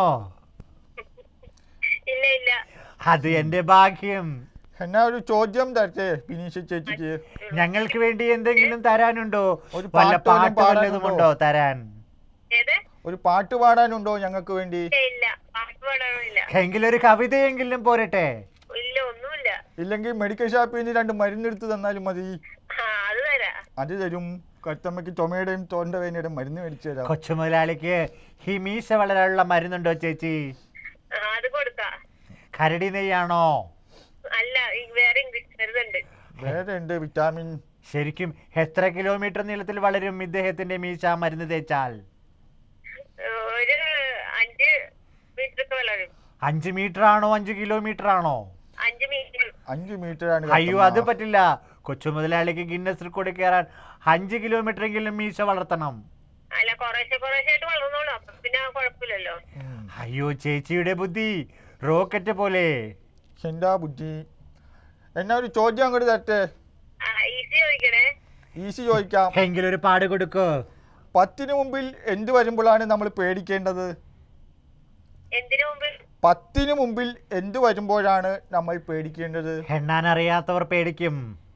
Speaker 6: ഇല്ല ഇല്ല
Speaker 5: അത് എന്റെ ഭാഗ്യം
Speaker 4: എന്നാ ഒരു ചോദ്യം തരട്ടെ ബിനീഷ് ചേച്ചിക്ക്
Speaker 5: ഞങ്ങൾക്ക് വേണ്ടി എന്തെങ്കിലും തരാനുണ്ടോ
Speaker 4: ഒരു
Speaker 5: വല്ല
Speaker 4: പാട്ട് വല്ലതും
Speaker 5: പാട്ട് വല്ലതും
Speaker 4: പാടാനുണ്ടോ?
Speaker 5: ഉണ്ടോ തരാൻ
Speaker 6: ഏത്
Speaker 4: ഒരു പാട്ട് പാടാനുണ്ടോ ഞങ്ങൾക്ക് വേണ്ടി
Speaker 6: ഇല്ല, ഇല്ല പാട്ട് പാടാനില്ല
Speaker 5: എങ്കിലൊരു കവിതയെങ്കിലും പോരട്ടെ
Speaker 6: ഇല്ല ഒന്നുമില്ല
Speaker 4: ഇല്ലെങ്കിൽ മെഡിക്കൽ ഷോപ്പിൽ നിന്ന് രണ്ട് മരുന്നെടുത്ത് തന്നാലും മതി
Speaker 6: ആ അത് തരാ
Speaker 4: അത് തരും കഴുത്തമ്മയ്ക്ക് ചുമയുടെയും തൊണ്ടവേനയുടെയും മരുന്ന് മേടിച്ചു തരാം
Speaker 5: കൊച്ചു മുതലാളിക്ക് ഈ മീശ വളരാനുള്ള മരുന്നുണ്ടോ ചേച്ചി
Speaker 6: ആ, അത് കൊടുക്കാ
Speaker 5: കരടി നെയ്യാണോ
Speaker 6: അല്ല ഈ വേറെ ഇംഗ്ലീഷ് മരുന്നുണ്ട്
Speaker 4: വേറെ ഉണ്ട് വിറ്റാമിൻ
Speaker 5: ശരിക്കും എത്ര കിലോമീറ്റർ നീളത്തിൽ വളരും ഇദ്ദേഹത്തിന്റെ മീശ മരുന്ന് തേച്ചാൽ
Speaker 6: ഒരു അഞ്ച് മീറ്റർ ഒക്കെ വളരും
Speaker 5: അഞ്ച് മീറ്റർ ആണോ അഞ്ച് കിലോമീറ്റർ ആണോ
Speaker 6: അഞ്ച് മീറ്റർ
Speaker 4: അഞ്ച് മീറ്ററാണ്
Speaker 5: അയ്യോ അത് പറ്റില്ല കൊച്ചു മുതലാളിക്ക് ഗിന്നസ് റെക്കോർഡ് കയറാൻ അഞ്ച് കിലോമീറ്റർ എങ്കിലും മീശ വളർത്തണം
Speaker 6: അല്ല കുറേശ്ശെ കുറേശ്ശെ ആയിട്ട് വളർന്നോളൂ അപ്പൊ പിന്നെ കുഴപ്പമില്ലല്ലോ
Speaker 5: അയ്യോ ചേച്ചിയുടെ ബുദ്ധി റോക്കറ്റ് പോലെ
Speaker 4: എന്താ ബുദ്ധി എന്നാ ഒരു ചോദ്യം അങ്ങോട്ട് തരട്ടെ
Speaker 6: ആ ഈസി ചോദിക്കണേ
Speaker 4: ഈസി ചോദിക്കാം
Speaker 5: എങ്കിലൊരു പാട് കൊടുക്കോ
Speaker 4: പത്തിന് മുമ്പിൽ എന്ത് വരുമ്പോഴാണ് നമ്മൾ പേടിക്കേണ്ടത്
Speaker 6: എന്തിനു മുമ്പ്
Speaker 4: പത്തിന് മുമ്പിൽ എന്ത് വരുമ്പോഴാണ് നമ്മൾ പേടിക്കേണ്ടത്
Speaker 5: എണ്ണാൻ അറിയാത്തവർ പേടിക്കും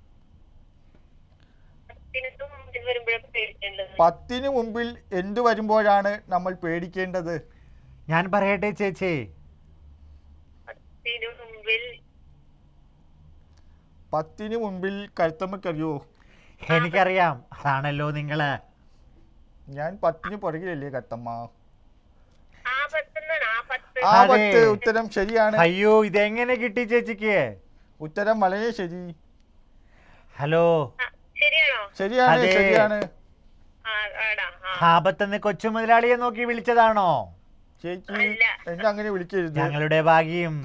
Speaker 6: ഇതിനു മുമ്പിൽ വരുമ്പോഴൊക്കെ പേടിക്കേണ്ടത്
Speaker 4: പത്തിന് മുമ്പിൽ എന്ത് വരുമ്പോഴാണ് നമ്മൾ പേടിക്കേണ്ടത്
Speaker 5: ഞാൻ പറയട്ടെ ചേച്ചി
Speaker 6: ഇതിനു മുമ്പിൽ
Speaker 4: പത്തിന് മുമ്പിൽ കരുത്തമ്മക്കറിയോ
Speaker 5: എനിക്കറിയാം അതാണല്ലോ നിങ്ങള്
Speaker 4: ഞാൻ പത്തിന് പുറകിലല്ലേ കത്തമ്മ
Speaker 6: ആ പത്തെന്നാണ് ആ പത്ത്
Speaker 4: ആ
Speaker 5: അതെ.
Speaker 4: പത്ത് ഉത്തരം ശരിയാണ്
Speaker 5: അയ്യോ ഇതെങ്ങനെ കിട്ടി ചേച്ചിക്ക്
Speaker 4: ഉത്തരം വളരെ ശരി
Speaker 5: ഹലോ
Speaker 6: ആ, ശരിയാണോ
Speaker 4: ശരിയാണ്
Speaker 5: അതെ.
Speaker 4: ശരിയാണ്
Speaker 6: ആ ആടാ ആ
Speaker 5: ആപത്തെന്ന് കൊച്ചു മുതലാളിയെ നോക്കി വിളിച്ചതാണോ
Speaker 4: ചേച്ചി
Speaker 6: അല്ല.
Speaker 4: എന്നെ അങ്ങനെ വിളിക്കരുത്
Speaker 5: ഞങ്ങളുടെ ഭാഗ്യം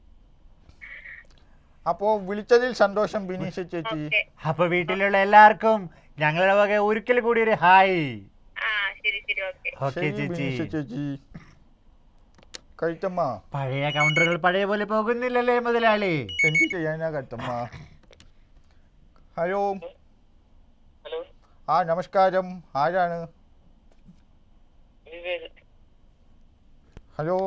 Speaker 4: അപ്പോ വിളിച്ചതിൽ സന്തോഷം ബിനീഷ ചേച്ചി
Speaker 6: ഓക്കെ
Speaker 5: അപ്പൊ വീട്ടിലുള്ള എല്ലാവർക്കും ഞങ്ങളുടെ വക ഒരിക്കൽ കൂടി ഒരു ഹായ്
Speaker 6: ആ ശരി ശരി ഓക്കെ
Speaker 5: ഓക്കെ
Speaker 4: ശരി
Speaker 5: ചേച്ചി
Speaker 4: ബിനീഷ ചേച്ചി കഴുത്തമ്മ
Speaker 5: പഴയ കൗണ്ടറുകൾ പഴയ പോലെ പോകുന്നില്ലല്ലേ മുതലാളി
Speaker 4: എന്ത് ചെയ്യാനാ കഴുത്തമ്മ ഹലോ
Speaker 2: ഹലോ
Speaker 4: ആ നമസ്കാരം ആരാണ് ഹലോ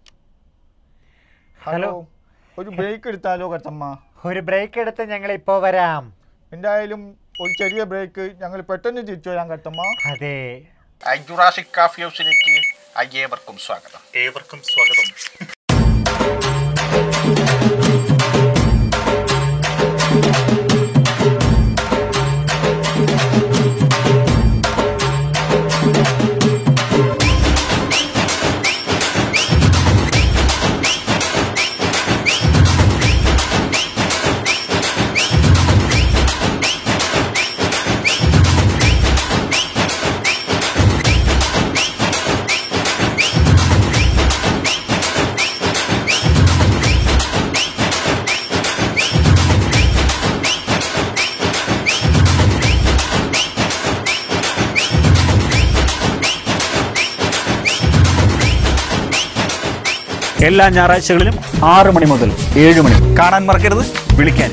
Speaker 5: ഹലോ.
Speaker 4: ഒരു ബ്രേക്ക് എടുത്താലോ കത്തമ്മ
Speaker 5: ഒരു ബ്രേക്ക് എടുത്ത് ഞങ്ങൾ ഇപ്പോ വരാം
Speaker 4: എന്തായാലും ഒരു ചെറിയ ബ്രേക്ക് ഞങ്ങൾ പെട്ടെന്ന് തിരിച്ചു വരാൻ കത്തമ്മ
Speaker 5: അതെ
Speaker 1: ജുറാസിക് കാഫി ഹൗസിലേക്ക് ഏവർക്കും സ്വാഗതം
Speaker 3: ഏവർക്കും സ്വാഗതം എല്ലാ ഞായറാഴ്ചകളിലും ആറ് മണി മുതൽ ഏഴ് മണി കാണാൻ മറക്കരുത് വിളിക്കാൻ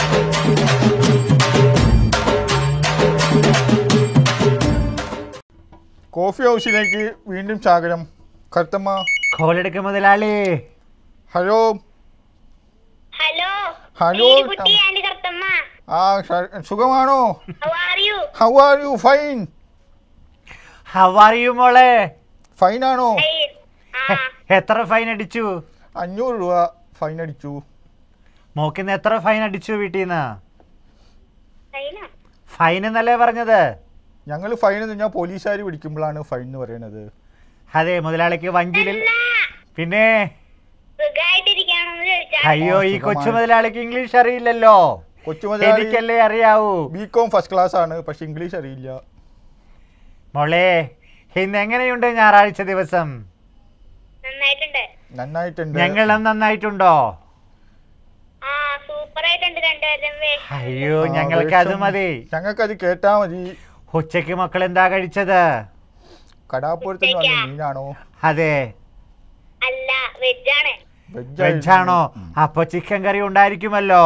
Speaker 4: കോഫി ഹൗസിലേക്ക് വീണ്ടും സ്വാഗതം കത്തമ്മ
Speaker 5: കോലെടുക്ക് മുതലാളി
Speaker 4: ഹലോ
Speaker 6: ഹലോ
Speaker 4: ഹലോ.
Speaker 6: കുട്ടി ആൻഡ് കർത്തമ്മ
Speaker 4: ആ സ- സുഖമാണോ
Speaker 6: how are you
Speaker 4: how are you fine
Speaker 5: how are you മോളെ
Speaker 4: ഫൈൻ ആണോ
Speaker 6: ആ
Speaker 5: എത്ര ഫൈൻ അടിച്ചു
Speaker 4: അഞ്ഞൂറ് രൂപ ഫൈൻ അടിച്ചു
Speaker 5: മോക്കിന്ന് എത്ര ഫൈൻ അടിച്ചു വീട്ടിൽ നിന്ന്
Speaker 6: ഫൈനാ
Speaker 5: ഫൈൻ എന്നല്ലേ പറഞ്ഞത്
Speaker 4: ഞങ്ങൾ ഫൈൻ എന്ന് പറഞ്ഞാൽ പോലീസുകാർ പിടിക്കുമ്പോഴാണ് ഫൈൻ എന്ന് പറയുന്നത്
Speaker 5: അതെ മുതലാളിക്ക് വഞ്ചിയിൽ പിന്നെ
Speaker 6: സുഖമായിട്ടിരിക്കാണെന്ന് ചോദിച്ചാ
Speaker 5: അയ്യോ ഈ
Speaker 4: സുഖമാണ്.
Speaker 5: കൊച്ചു മുതലാളിക്ക് ഇംഗ്ലീഷ് അറിയില്ലല്ലോ
Speaker 4: കൊച്ചു മുതലാളി
Speaker 5: എനിക്കല്ലേ അറിയാവൂ
Speaker 4: ബി കോം ഫസ്റ്റ് ക്ലാസ് ആണ് പക്ഷെ ഇംഗ്ലീഷ് അറിയില്ല
Speaker 5: മോളെ ഇന്ന് എങ്ങനെയുണ്ട് ഞായറാഴ്ച ദിവസം
Speaker 6: നന്നായിട്ടുണ്ട്
Speaker 4: നന്നായിട്ടുണ്ട്
Speaker 5: ഞങ്ങളും നന്നായിട്ടുണ്ടോ
Speaker 6: ആ സൂപ്പർ ആയിട്ടുണ്ട് രണ്ടുപേരും
Speaker 5: അയ്യോ
Speaker 4: ആ,
Speaker 5: ഞങ്ങൾക്ക് അത്
Speaker 4: വേഷം.
Speaker 5: മതി
Speaker 4: ഞങ്ങൾക്കത് കേട്ടാ മതി
Speaker 5: ഉച്ചയ്ക്ക് മക്കൾ എന്താ കഴിച്ചത്
Speaker 4: കടാപ്പുറത്ത് നിന്ന് വന്ന മീനാണോ
Speaker 5: അതെ
Speaker 6: അല്ല വെജാണ്
Speaker 4: വെജ്
Speaker 5: വെജാണോ അപ്പൊ ചിക്കൻ കറി ഉണ്ടായിരിക്കുമല്ലോ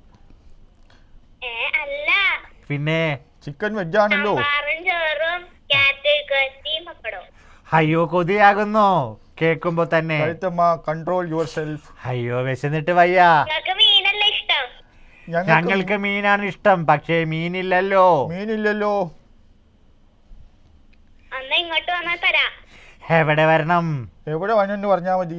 Speaker 6: ഏ അല്ല
Speaker 5: പിന്നെ
Speaker 4: ചിക്കൻ വെജാണല്ലോ
Speaker 6: സാമ്പാറും ചോറും ക്യാരറ്റ് കത്തിയും പപ്പടവും
Speaker 5: അയ്യോ കൊതിയാകുന്നു കേൾക്കുമ്പോ തന്നെ
Speaker 4: കഴുത്തമ്മ കൺട്രോൾ യുവർ സെൽഫ്
Speaker 5: അയ്യോ വിശന്നിട്ട് വയ്യ
Speaker 6: നിങ്ങൾക്ക് മീനല്ലേ ഇഷ്ടം
Speaker 5: ഞങ്ങൾക്ക് മീനാണ് ഇഷ്ടം പക്ഷേ മീനില്ലല്ലോ
Speaker 4: മീനില്ലല്ലോ
Speaker 6: അന്ന് ഇങ്ങോട്ട് വന്നാൽ തരാം
Speaker 5: എവിടെ വരണം
Speaker 4: എവിടെ വന്നെന്ന് പറഞ്ഞാൽ മതി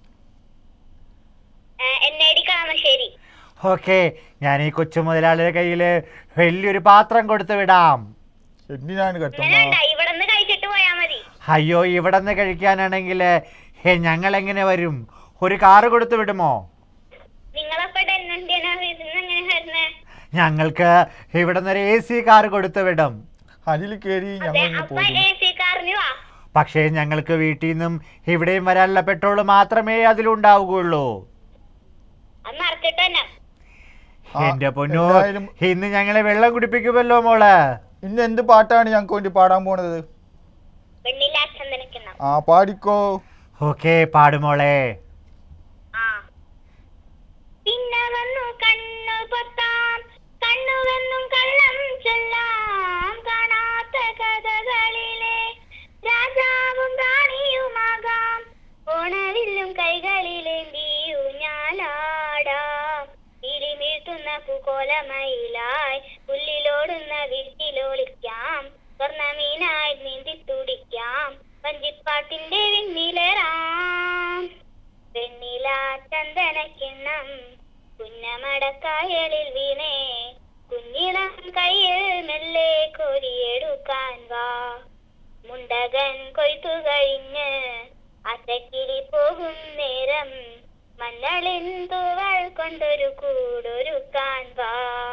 Speaker 6: ഏ, എന്നേടി കാമശ്ശേരി
Speaker 5: ഓക്കെ ഞാൻ ഈ കൊച്ചു മുതലാളിയുടെ കയ്യില് വലിയൊരു പാത്രം കൊടുത്തു വിടാം
Speaker 4: എന്തിനാണ് കത്തമ്മ
Speaker 6: അങ്ങനെയുണ്ട ഇവിടെ നിന്ന് കഴിച്ചിട്ട് പോയാ മതി
Speaker 5: അയ്യോ ഇവിടെ നിന്ന് കഴിക്കാനാണെങ്കിൽ ഞങ്ങൾ എങ്ങനെ വരും ഒരു കാറ് കൊടുത്തു വിടുമോ
Speaker 6: നിങ്ങളപ്പോ ഇന്ത്യൻ ഓഫീസിൽ നിന്ന് എങ്ങനെ വരുന്നേ
Speaker 5: ഞങ്ങൾക്ക് ഇവിടെ നിന്ന് ഒരു എ സി കാർ കൊടുത്തു വിടും
Speaker 4: അതിൽ കയറി
Speaker 6: അതെ
Speaker 4: ഞങ്ങൾ ഇങ്ങ്
Speaker 6: അപ്പൊ
Speaker 4: പോകും
Speaker 6: എ സി കാറിന് വാ
Speaker 5: പക്ഷേ ഞങ്ങൾക്ക് വീട്ടിൽ നിന്നും ഇവിടെയും വരാനുള്ള പെട്രോൾ മാത്രമേ അതിലുണ്ടാവുകയുള്ളൂ
Speaker 6: അത് മറച്ചിട്ട് തന്നെ
Speaker 4: ആ,
Speaker 5: എന്റെ പൊന്നോ
Speaker 4: എന്തായാലും
Speaker 5: ഇന്ന് ഞങ്ങളെ വെള്ളം കുടിപ്പിക്കുമല്ലോ മോള്
Speaker 4: ഇന്ന് എന്ത് പാട്ടാണ് ഞങ്ങൾക്ക് വേണ്ടി പാടാൻ പോണത്
Speaker 6: വെണ്ണില ചന്ദനക്കിണ്ണം
Speaker 4: ആ പാടിക്കോ
Speaker 5: ഓക്കെ പാടുമോളെ
Speaker 6: ആ പിന്നെ വന്നു കണ്ണു പൊത്താം കണ്ണുവെന്നും കള്ളം ചൊല്ലാം കാണാത്ത കഥകളിലെ രാജാവും റാണിയുമാകാം ഓണവില്ലും കൈകളിലേന്തിയു ഞാനാടാം ഇരിമീഴ്ത്തുന്ന പൂക്കോലമയിലായി പുല്ലിലോടുന്ന വീട്ടിലൊളിക്കാം സ്വർണ്ണമീനായി നീന്തി തുടിക്കാം വഞ്ചിപ്പാട്ടിന്റെ വെണ്ണിലേറാം വെണ്ണില ചന്ദനക്കിണ്ണം കുഞ്ഞമടക്കായലിൽ വീണേ കുഞ്ഞിളം കയ്യിൽ മെല്ലെ കോരിയെടുക്കാൻ വാ മുണ്ടകൻ കൊയ്ത്തു കഴിഞ്ഞ് അസക്കിരി പോകും നേരം മഞ്ഞളിൻ തൂവൽ കൊണ്ടൊരു കൂടൊരുക്കാൻ വാ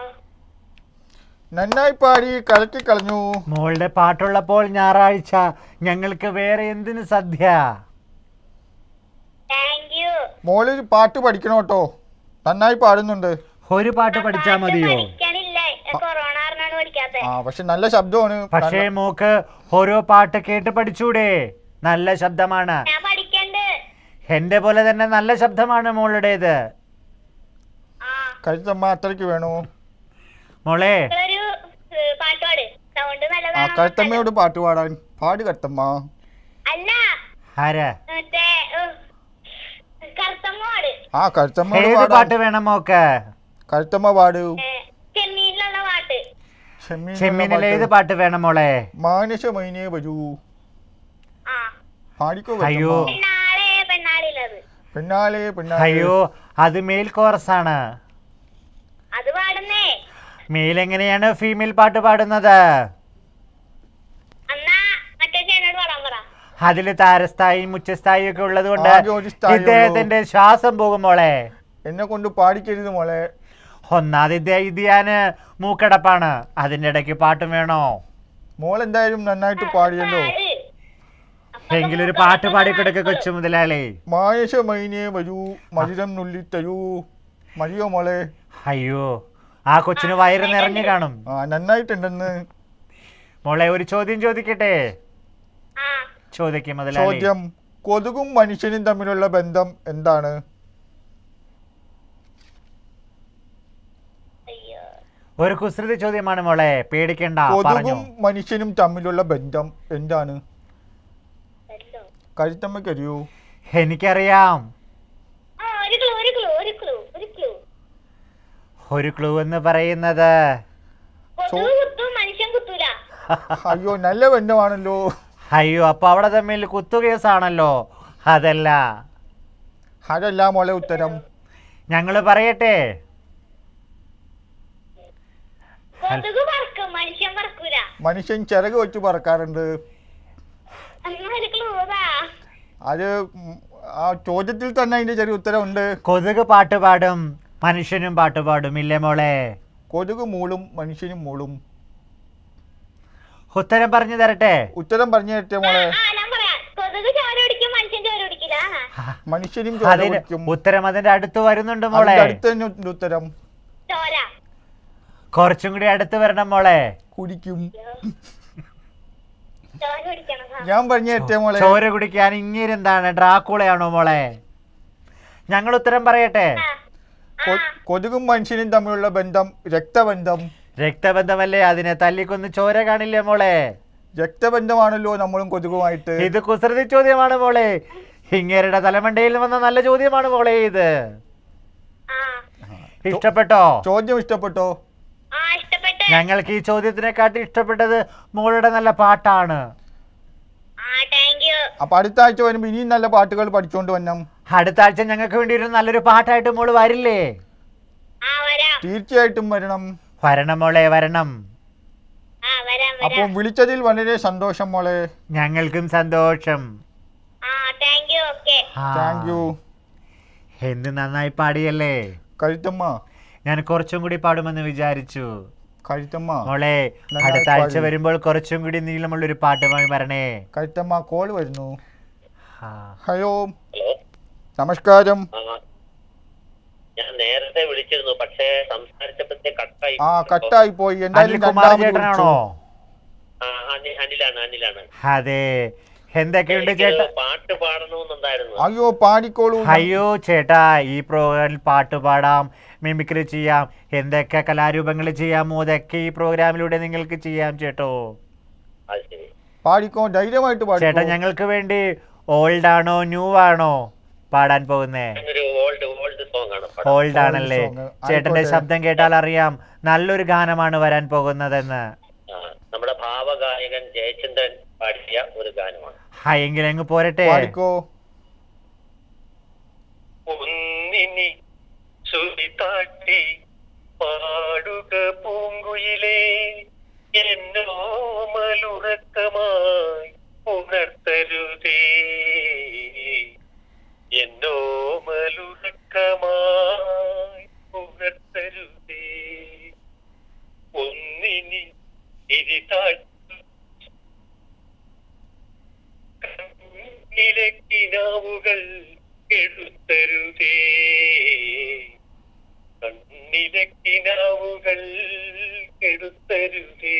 Speaker 4: നന്നായി പാടി കലക്കി കളഞ്ഞു
Speaker 5: മോളുടെ പാട്ടുള്ളപ്പോൾ ഞായറാഴ്ച ഞങ്ങൾക്ക് വേറെ എന്തിനു സദ്യ
Speaker 6: താങ്ക് യു
Speaker 4: മോള് പാട്ട് പഠിക്കണം കേട്ടോ നന്നായി പാടുന്നുണ്ട്
Speaker 5: ഒരു പാട്ട് പഠിച്ചാ മതിയോ
Speaker 6: പഠിക്കാനില്ല കൊറോണ കാരണമാണ് പഠിക്കാത്ത
Speaker 4: ആ പക്ഷെ നല്ല ശബ്ദമാണ്
Speaker 5: പക്ഷേ
Speaker 4: നല്ല-
Speaker 5: മോക്ക് ഓരോ പാട്ട് കേട്ട് പഠിച്ചൂടെ നല്ല ശബ്ദമാണ്
Speaker 6: ഞാൻ പഠിക്കണ്ട്
Speaker 5: എന്റെ പോലെ തന്നെ നല്ല ശബ്ദമാണ് മോളുടേത്
Speaker 6: ആ
Speaker 4: കഴുത്തമ്മ അത്രയ്ക്ക് വേണോ
Speaker 5: മോളെ
Speaker 6: നിങ്ങളൊരു ഏ, പാട്ട് പാട് സൗണ്ട്
Speaker 4: ആ
Speaker 6: നല്ലതാണ്
Speaker 4: കഴുത്തമ്മയോട് പാട്ട് പാടാൻ പാട് കഴുത്തമ്മ
Speaker 6: അല്ല
Speaker 5: ആര്
Speaker 6: മറ്റേ കറുത്തമ്മ പാട്
Speaker 4: ആ കഴുത്തമ്മയോട്
Speaker 5: ഏത്
Speaker 4: പാടാൻ
Speaker 5: പാട്ട് വേണം മോക്ക്
Speaker 4: കഴുത്തമ്മ പാടൂ
Speaker 6: ഏ, ചെമ്മീനിലുള്ള പാട്ട്
Speaker 4: ചെമ്മീൻ
Speaker 5: ചെമ്മീനിലെ ഏത്
Speaker 4: എന്നുള്ള
Speaker 5: പാട്ട് വേണം മോളെ
Speaker 4: പാട്ട്. മാനസമൈനേ വരൂ
Speaker 6: ആ
Speaker 4: പാടിക്കോ
Speaker 5: അയ്യോ.
Speaker 4: കരുത്തമ്മ.
Speaker 6: പെണ്ണാളെ പെണ്ണാളിലത്
Speaker 4: പിന്നാലെ പിന്നാലെ
Speaker 5: അയ്യോ അത് മെയിൽ കോറസ് ആണ്
Speaker 6: അത് പാടുന്നേ
Speaker 5: മെയിൽ എങ്ങനെയാണ് ഫീമെയിൽ പാട്ട് പാടുന്നത്
Speaker 6: എന്നാ മറ്റേ ചേനോട് പാടാൻ പറ
Speaker 5: അതില് താരസ്ഥായും ഉച്ചസ്ഥായും ഒക്കെ ഉള്ളത് കൊണ്ട്
Speaker 4: ആകെ ഒരു സ്ഥായേ ഉള്ളൂ.
Speaker 5: ഇദ്ദേഹത്തിന്റെ ശ്വാസം പോകും മോളെ
Speaker 4: എന്നെ കൊണ്ട് പാടിക്കരുത് മോളെ
Speaker 5: ഒന്നാമത് ഇദ്ദേഹം ഇത് ഞാന് മൂക്കടപ്പാണ് അതിന്റെ ഇടയ്ക്ക് പാട്ടും വേണോ
Speaker 4: മോൾ എന്തായാലും നന്നായിട്ട് പാടിയല്ലോ
Speaker 6: പാട്.
Speaker 5: എങ്കിലും ഒരു പാട്ട് പാടിക്കൊടുക്ക കൊച്ചു മുതലാളി
Speaker 4: മാനസമൈനേ വരൂ മധുരം നുള്ളിത്തരൂ മതിയോ മോളെ
Speaker 5: അയ്യോ ആ കൊച്ചിന് വയറ് നിറഞ്ഞു കാണും
Speaker 4: ആ നന്നായിട്ടുണ്ടെന്ന്
Speaker 5: മോളെ ഒരു ചോദ്യം ചോദിക്കട്ടെ
Speaker 6: ആ
Speaker 5: ചോദിക്കും മുതലാളി
Speaker 4: ചോദ്യം കൊതുകും മനുഷ്യനും തമ്മിലുള്ള ബന്ധം എന്താണ്
Speaker 6: അയ്യോ
Speaker 5: ഒരു കുസൃതി ചോദ്യമാണ് മോളെ പേടിക്കണ്ട പറഞ്ഞു
Speaker 4: കൊതുകും മനുഷ്യനും തമ്മിലുള്ള ബന്ധം എന്താണ്
Speaker 6: വല്ലോ.
Speaker 4: കഴുത്തമ്മയ്ക്ക് അറിയൂ
Speaker 5: എനിക്കറിയാം
Speaker 6: ആ ഒരു ക്ലൂ ഒരു ക്ലൂ ഒരു ക്ലൂ ഒരു ക്ലൂ
Speaker 5: ഒരു ക്ലൂ എന്ന് പറയുന്നത്
Speaker 6: കൊതുക് കുത്തും മനുഷ്യൻ കുത്തൂല
Speaker 4: അയ്യോ നല്ല ബന്ധമാണല്ലോ
Speaker 5: അയ്യോ അപ്പൊ അവിടെ തമ്മിൽ കുത്തുകേസാണല്ലോ അതല്ല
Speaker 4: അതല്ല മോളെ ഉത്തരം
Speaker 5: ഞങ്ങൾ പറയട്ടെ
Speaker 6: കൊതുക് പറക്കും മനുഷ്യൻ പറക്കൂല
Speaker 4: മനുഷ്യൻ ചിറക് വെച്ച് പറക്കാറുണ്ട്
Speaker 6: എന്നാ ഒരു ക്ലൂ ഇതാ
Speaker 4: അത് ഉം, ആ ചോദ്യത്തിൽ തന്നെ അതിന്റെ ചെറിയ ഉത്തരമുണ്ട്
Speaker 5: കൊതുക് പാട്ട് പാടും മനുഷ്യനും പാട്ട് പാടും ഇല്ലേ മോളെ
Speaker 4: കൊതുക് മൂളും മനുഷ്യനും മൂളും
Speaker 5: ഉത്തരം പറഞ്ഞു തരട്ടെ
Speaker 4: ഉത്തരം പറഞ്ഞു തരട്ടെ മോളെ
Speaker 6: ആ ഞാൻ പറയാം കൊതുക് ചോര പിടിക്കും മനുഷ്യൻ ചോര പിടിക്കില്ല
Speaker 4: മനുഷ്യനും ചോര
Speaker 5: അതിന്
Speaker 4: കുടിക്കും
Speaker 5: ഉത്തരം അതിന്റെ അടുത്ത് വരുന്നുണ്ട് മോളെ
Speaker 4: അതിന്റെ അടുത്ത് തന്നെ ഉണ്ട് ഉത്തരം
Speaker 6: ചോര
Speaker 5: കുറച്ചും കൂടി അടുത്ത് വരണം മോളെ
Speaker 4: കുടിക്കും
Speaker 6: ചോര പിടിക്കണം ആ.
Speaker 4: ഞാൻ പറഞ്ഞു തരട്ടെ മോളെ
Speaker 5: ചോര കുടിക്കാൻ ഇങ്ങനെന്താണ് ഡ്രാക്കുളയാണോ മോളെ ഞങ്ങൾ ഉത്തരം പറയട്ടെ
Speaker 6: ആ.
Speaker 4: കൊ- കൊതുകും മനുഷ്യനും തമ്മിലുള്ള ബന്ധം രക്തബന്ധം
Speaker 5: രക്തബന്ധമല്ലേ അതിനെ തല്ലിക്കൊന്ന് ചോര കാണില്ലേ മോളെ
Speaker 4: രക്തബന്ധമാണല്ലോ നമ്മളും കൊതുകുമായിട്ട്
Speaker 5: ഇത് കുസൃതി ചോദ്യമാണ് മോളെ ഇങ്ങേരുടെ തലമണ്ടയിൽ വന്ന നല്ല ചോദ്യമാണ് മോളെ ഇത്
Speaker 6: ആ
Speaker 5: ഇഷ്ടപ്പെട്ടോ
Speaker 4: ചോദ്യം ഇഷ്ടപ്പെട്ടോ
Speaker 6: ആ ഇഷ്ടപ്പെട്ട്
Speaker 5: ഞങ്ങൾക്ക് ഈ ചോദ്യത്തിനെക്കാട്ടി ഇഷ്ടപ്പെട്ടത് മോളുടെ നല്ല പാട്ടാണ്
Speaker 6: ആ താങ്ക് യു
Speaker 4: അപ്പൊ അടുത്ത ആഴ്ച വരുമ്പോ ഇനിയും നല്ല പാട്ടുകൾ പഠിച്ചുകൊണ്ട് വന്നം
Speaker 5: അടുത്ത ആഴ്ച ഞങ്ങൾക്ക് വേണ്ടി ഒരു നല്ലൊരു പാട്ടായിട്ട് മോള് വരില്ലേ
Speaker 6: ആ വരാം
Speaker 4: തീർച്ചയായിട്ടും വരണം
Speaker 5: വരണം മോളെ വരണം
Speaker 6: ആ വരാം
Speaker 4: അപ്പം
Speaker 6: വരാം
Speaker 4: വിളിച്ചതിൽ വളരെ സന്തോഷം മോളെ
Speaker 5: ഞങ്ങൾക്കും സന്തോഷം
Speaker 6: ആ താങ്ക് യു ഓക്കെ
Speaker 5: ആ,
Speaker 4: താങ്ക് യു
Speaker 5: എന്ത് നന്നായി പാടിയല്ലേ
Speaker 4: കഴുത്തമ്മ
Speaker 5: ഞാൻ കുറച്ചും കൂടി പാടുമെന്ന് വിചാരിച്ചു
Speaker 4: കഴുത്തമ്മ
Speaker 5: മോളെ
Speaker 4: നന്നായി
Speaker 5: അടുത്ത ആഴ്ച
Speaker 4: പാടി.
Speaker 5: വരുമ്പോൾ കുറച്ചും കൂടി നീളമുള്ള ഒരു പാട്ടുമായി വരണേ
Speaker 4: കഴുത്തമ്മ കോൾ വരുന്നു
Speaker 5: ആ,
Speaker 4: ഹലോ
Speaker 2: ഹലോ
Speaker 4: നമസ്കാരം
Speaker 2: ആ ഞാൻ നേരത്തെ വിളിച്ചിരുന്നു പക്ഷേ സംസാരിച്ചപ്പോഴത്തെ കട്ടായി
Speaker 4: ആ കട്ടായി പോയി
Speaker 5: അനിൽ
Speaker 4: എന്തായാലും
Speaker 5: കുമാർ
Speaker 4: രണ്ടാമത്
Speaker 5: ചേട്ടനാണോ
Speaker 2: ആ അനി- അനിലാണ് അനിലാണ്
Speaker 5: അതെ എന്തൊക്കെയുണ്ട്
Speaker 2: എനിക്ക്
Speaker 5: ചേട്ടാ
Speaker 2: പാട്ട് പാടണമെന്നുണ്ടായിരുന്നു
Speaker 4: അയ്യോ പാടിക്കോളൂ
Speaker 5: അയ്യോ ചേട്ടാ ഈ പ്രോഗ്രാമിൽ പാട്ട് പാടാം മിമിക്രി ചെയ്യാം എന്തൊക്കെ കലാരൂപങ്ങൾ ചെയ്യാമോ അതൊക്കെ ഈ പ്രോഗ്രാമിലൂടെ നിങ്ങൾക്ക് ചെയ്യാം ചേട്ടോ
Speaker 2: അത് ശരി
Speaker 4: പാടിക്കോ ധൈര്യമായിട്ട്
Speaker 5: ചേട്ടാ
Speaker 4: പാടിക്കോ
Speaker 5: ഞങ്ങൾക്ക് വേണ്ടി ഓൾഡ് ആണോ ന്യൂ ആണോ പാടാൻ പോകുന്നേ
Speaker 2: ഞാനൊരു ഓൾഡ് ഓൾഡ് സോങ് ആണ് പാടാൻ.
Speaker 5: ഓൾഡ് ആണല്ലേ
Speaker 4: song.
Speaker 5: ചേട്ടന്റെ
Speaker 4: ആയിക്കോട്ടെ.
Speaker 5: ശബ്ദം കേട്ടാൽ അറിയാം നല്ലൊരു ഗാനമാണ് വരാൻ പോകുന്നതെന്ന്
Speaker 2: ആ, നമ്മുടെ ഭാവഗായകൻ ജയചന്ദ്രൻ പാടിയ ഒരു ഗാനമാണ്
Speaker 5: ഹാ എങ്കിൽ അങ്ങ് പോരട്ടെ
Speaker 4: പാടിക്കോ
Speaker 2: ഒന്നിനി ചുരി താട്ടി പാടുക പൂങ്കുയിലേ എന്നോ മലുറക്കമായി ഉണർത്തരുതേ എന്നോ മലുറക്കമായി ഉണർത്തരുതേ ഒന്നിനി ഇരി താട്ടി കണ്ണിലക്കിനാവുകൾ എടുത്തരുതേ കണ്ണിലക്കിനാവുകൾ എടുത്തരുതേ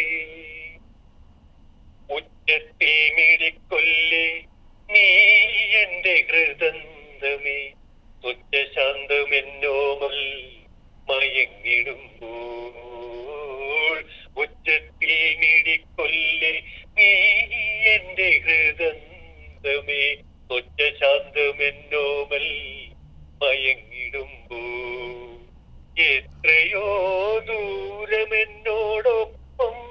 Speaker 2: ഉച്ചത്തിൽ മിടിക്കൊല്ലേ നീ എന്റെ ഹൃദന്തമേ തുച്ഛശാന്തമെന്നോമൽ മയങ്ങിടുമ്പോൾ ഉച്ചത്തിൽ മിടിക്കൊല്ലേ നീ എന്റെ ഹൃദന്തമേ തുച്ഛശാന്തമെന്നോമൽ മയങ്ങിടുമ്പോൾ എത്രയോ ദൂരമെന്നോടൊപ്പം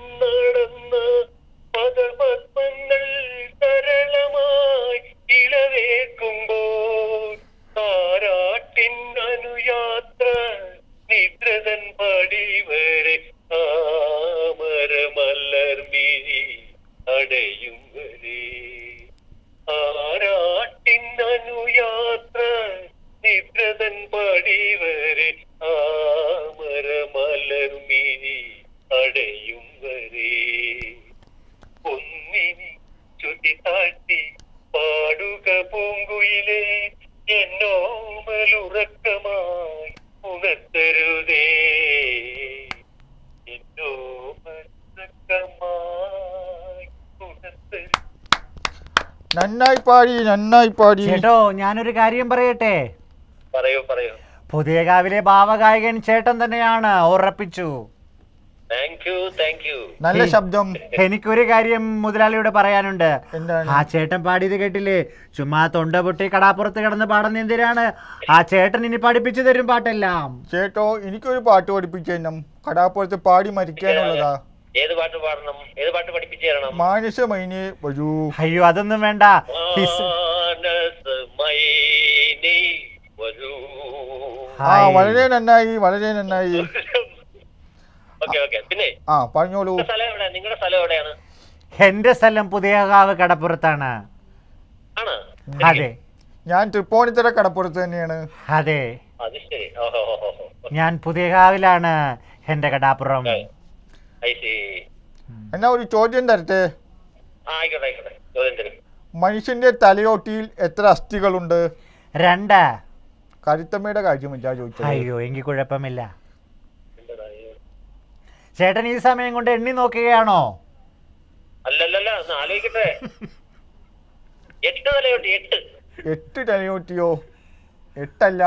Speaker 2: പാടി വരെ ആമരമലർമിനി അടയും വരെ ഒന്നിനി ചുതി താഴ്ത്തി പാടുക പൂങ്കുയിലെ എന്നോമലുറക്കമായി ഉണർത്തരുതേ എന്നോമലുറക്കമായി ഉണർത്തരുതേ
Speaker 4: നന്നായി പാടി നന്നായി പാടി
Speaker 5: ചേട്ടോ ഞാനൊരു കാര്യം പറയട്ടെ
Speaker 2: പറയൂ പറയൂ
Speaker 5: പുതിയകാവിലെ ഭാവഗായകൻ ചേട്ടൻ തന്നെയാണ് ഉറപ്പിച്ചു
Speaker 2: താങ്ക് യു താങ്ക് യു
Speaker 4: നല്ല ശബ്ദം
Speaker 5: എനിക്കൊരു കാര്യം മുതലാളിയോട് പറയാനുണ്ട്
Speaker 4: എന്താണ്
Speaker 5: ആ ചേട്ടൻ പാടിയത് കേട്ടില്ലേ ചുമ്മാ തൊണ്ട പൊട്ടി കടാപ്പുറത്ത് കിടന്ന് പാടുന്ന എന്തിനാണ് ആ ചേട്ടൻ ഇനി പഠിപ്പിച്ചു തരും പാട്ടെല്ലാം
Speaker 4: ചേട്ടോ എനിക്കൊരു പാട്ട് പഠിപ്പിക്കണം കടാപ്പുറത്ത് പാടി മരിക്കാനുള്ളതാ
Speaker 2: ഏത് പാട്ട് പാടണം ഏത് പാട്ട് പഠിപ്പിച്ചു തരണം
Speaker 4: മാനസമൈനി വരൂ
Speaker 5: അയ്യോ അതൊന്നും വേണ്ട ഹിസ്-
Speaker 2: മാനസമൈനി വരൂ
Speaker 4: ആ
Speaker 5: ഹായ്.
Speaker 4: വളരെ നന്നായി വളരെ നന്നായി
Speaker 2: ഓക്കെ ഓക്കെ പിന്നെ
Speaker 4: ആ പറഞ്ഞോളൂ
Speaker 2: നിങ്ങളുടെ സ്ഥലം എവിടെ നിങ്ങളുടെ സ്ഥലം എവിടെയാണ്
Speaker 5: എന്റെ സ്ഥലം പുതിയകാവ് കടപ്പുറത്താണ്
Speaker 2: ആണ്
Speaker 5: അതെ
Speaker 4: ഞാൻ തൃപ്പൂണിത്തറ കടപ്പുറത്ത് തന്നെയാണ്
Speaker 5: അതെ
Speaker 2: അത് ശരി ഓഹോ ഹോ ഹോ ഹോ
Speaker 5: ഞാൻ പുതിയകാവിലാണ് എന്റെ കടാപ്പുറം
Speaker 2: ഐ സി
Speaker 4: എന്നാ ഒരു ചോദ്യം തരട്ടെ
Speaker 2: ആ ആയിക്കോട്ടെ ആയിക്കോട്ടെ ചോദ്യം തരും
Speaker 4: മനുഷ്യന്റെ തലയോട്ടിയിൽ എത്ര അസ്ഥികളുണ്ട്
Speaker 5: രണ്ട്
Speaker 4: കരുത്തമ്മയുടെ കാര്യമില്ല ചോദിച്ചത്
Speaker 5: അയ്യോ എങ്കിൽ കുഴപ്പമില്ല ചേട്ടൻ ഈ സമയം കൊണ്ട് എണ്ണി നോക്കുകയാണോ
Speaker 2: അല്ലല്ലല്ല ഒന്ന് ആലോചിക്കട്ടെ എട്ട് തലയോട്ട് എട്ട്
Speaker 4: എട്ട് തലയോട്ടിയോ എട്ടല്ല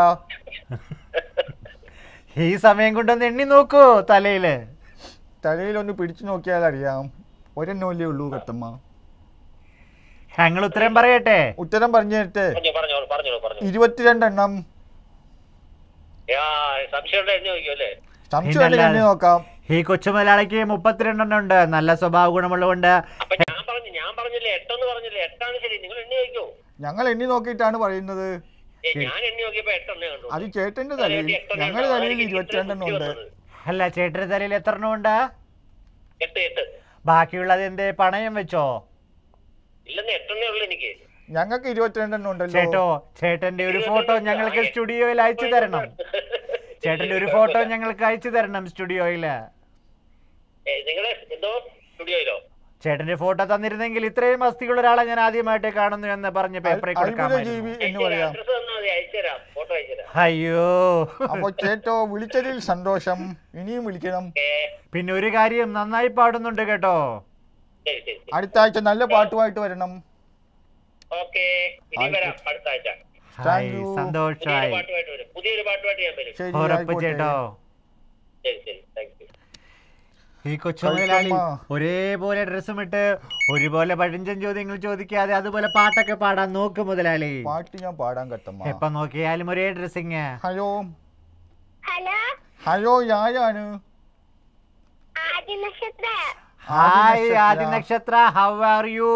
Speaker 5: ഈ സമയം കൊണ്ടൊന്ന് എണ്ണി നോക്കൂ തലയില്
Speaker 4: തലയിലൊന്ന് പിടിച്ചു നോക്കിയാൽ അറിയാം ഒരെണ്ണമല്ലേ ഉള്ളൂ കത്തമ്മ
Speaker 5: ഞങ്ങൾ ഉത്തരം പറയട്ടെ
Speaker 4: ഉത്തരം പറഞ്ഞു തരട്ടെ
Speaker 2: പറഞ്ഞോ പറഞ്ഞോളൂ പറഞ്ഞോളൂ പറഞ്ഞു
Speaker 4: ഇരുപത്തിരണ്ടെണ്ണം
Speaker 2: യാ സംശയം ഉണ്ട് എന്ന് ചോദിക്കും അല്ലേ
Speaker 4: സംശയം ഉണ്ടെങ്കിൽ
Speaker 5: പിന്നല്ലാതെ.
Speaker 4: എന്നെ നോക്കാം
Speaker 5: ഈ കൊച്ചു മുതലാളിക്ക് മുപ്പത്തിരണ്ടെണ്ണം ഉണ്ട് നല്ല സ്വഭാവ ഗുണമുള്ളതുകൊണ്ട്
Speaker 2: അപ്പൊ ഞാൻ പറഞ്ഞു ഞാൻ പറഞ്ഞില്ലേ എട്ടെന്ന് പറഞ്ഞില്ലേ എട്ടാണ് ശരി നിങ്ങൾ എണ്ണി നോക്കിയോ
Speaker 4: ഞങ്ങൾ എണ്ണി നോക്കിയിട്ടാണ് പറയുന്നത്
Speaker 2: ഏ, ഞാൻ എണ്ണി നോക്കിയപ്പോ എട്ടെണ്ണേ കണ്ടു
Speaker 4: അത് ചേട്ടന്റെ തലയിൽ ഞങ്ങളുടെ തലയിൽ ഇരുപത്തിരണ്ടെണ്ണം ഉണ്ട്
Speaker 5: അല്ല ചേട്ടന്റെ തലയിൽ എത്ര എണ്ണം ഉണ്ട്
Speaker 2: എട്ട് എട്ട്
Speaker 5: ബാക്കിയുള്ളത് എന്തേ പണയം വെച്ചോ
Speaker 2: ഇല്ലെന്ന് എട്ടെണ്ണേ ഉള്ളു എനിക്ക്
Speaker 4: ഞങ്ങൾക്ക് ഇരുപത്തിരണ്ടെണ്ണം ഉണ്ടല്ലോ
Speaker 5: ചേട്ടോ ചേട്ടന്റെ ഒരു ഫോട്ടോ ഞങ്ങൾക്ക് സ്റ്റുഡിയോയിൽ അയച്ചു തരണം ചേട്ടന്റെ ഒരു ഫോട്ടോ ഞങ്ങൾക്ക് അയച്ചു തരണം സ്റ്റുഡിയോയില്
Speaker 2: ഏ, നിങ്ങളെ എന്തോ സ്റ്റുഡിയോയിലോ
Speaker 5: ചേട്ടന്റെ ഫോട്ടോ തന്നിരുന്നെങ്കിൽ ഇത്രയും അസ്ഥികളുള്ള ഒരാളെ ഞാൻ ആദ്യമായിട്ട് കാണുന്നു എന്ന് പറഞ്ഞ് പേപ്പറിൽ
Speaker 4: അത്ഭുത
Speaker 5: കൊടുക്കാമായിരുന്നു
Speaker 4: ജീവി എന്ന്
Speaker 2: എന്റെ
Speaker 4: പറയാം
Speaker 2: അഡ്രസ് തന്നാൽ മതി അയച്ചുതരാം ഫോട്ടോ അയച്ചുതരാം
Speaker 5: അയ്യോ
Speaker 4: അപ്പൊ ചേട്ടോ വിളിച്ചതിൽ സന്തോഷം ഇനിയും വിളിക്കണം
Speaker 2: ഏ,
Speaker 5: പിന്നെ ഒരു കാര്യം നന്നായി പാടുന്നുണ്ട് കേട്ടോ
Speaker 2: ശരി ശരി ശരി
Speaker 4: അടുത്ത ആഴ്ച നല്ല പാട്ടുമായിട്ട് വരണം
Speaker 2: ഓക്കെ ഇനി വരാം അടുത്ത ആഴ്ച
Speaker 5: ഹായ്
Speaker 4: you.
Speaker 2: പുതിയൊരു
Speaker 5: സന്തോഷമായി
Speaker 2: പാട്ടുമായിട്ട് വരും പുതിയൊരു പാട്ടുമായിട്ട് ഞാൻ വരും
Speaker 4: ശരി
Speaker 5: ഉറപ്പ്
Speaker 4: ആയിക്കോട്ടെ.
Speaker 5: ചേട്ടോ
Speaker 2: ശരി ശരി താങ്ക് യു
Speaker 5: ഈ കൊച്ചു മുതലാളി
Speaker 4: കഴുത്തമ്മ.
Speaker 5: ഒരേപോലെ ഡ്രസ്സും ഇട്ട് ഒരുപോലെ പഴഞ്ചൻ ചോദ്യങ്ങൾ ചോദിക്കാതെ അതുപോലെ പാട്ടൊക്കെ പാടാൻ നോക്ക് മുതലാളി
Speaker 4: പാട്ട് ഞാൻ പാടാൻ കത്തമ്മ
Speaker 5: എപ്പൊ നോക്കിയാലും ഒരേ ഡ്രസ്സിങ്
Speaker 4: ഹലോ
Speaker 6: ഹലോ
Speaker 4: ഹലോ ആരാണ്
Speaker 6: ആദ്യ നക്ഷത്ര
Speaker 5: ഹായ്
Speaker 4: നക്ഷത്ര.
Speaker 5: ആദി നക്ഷത്ര ഹൗ ആർ യു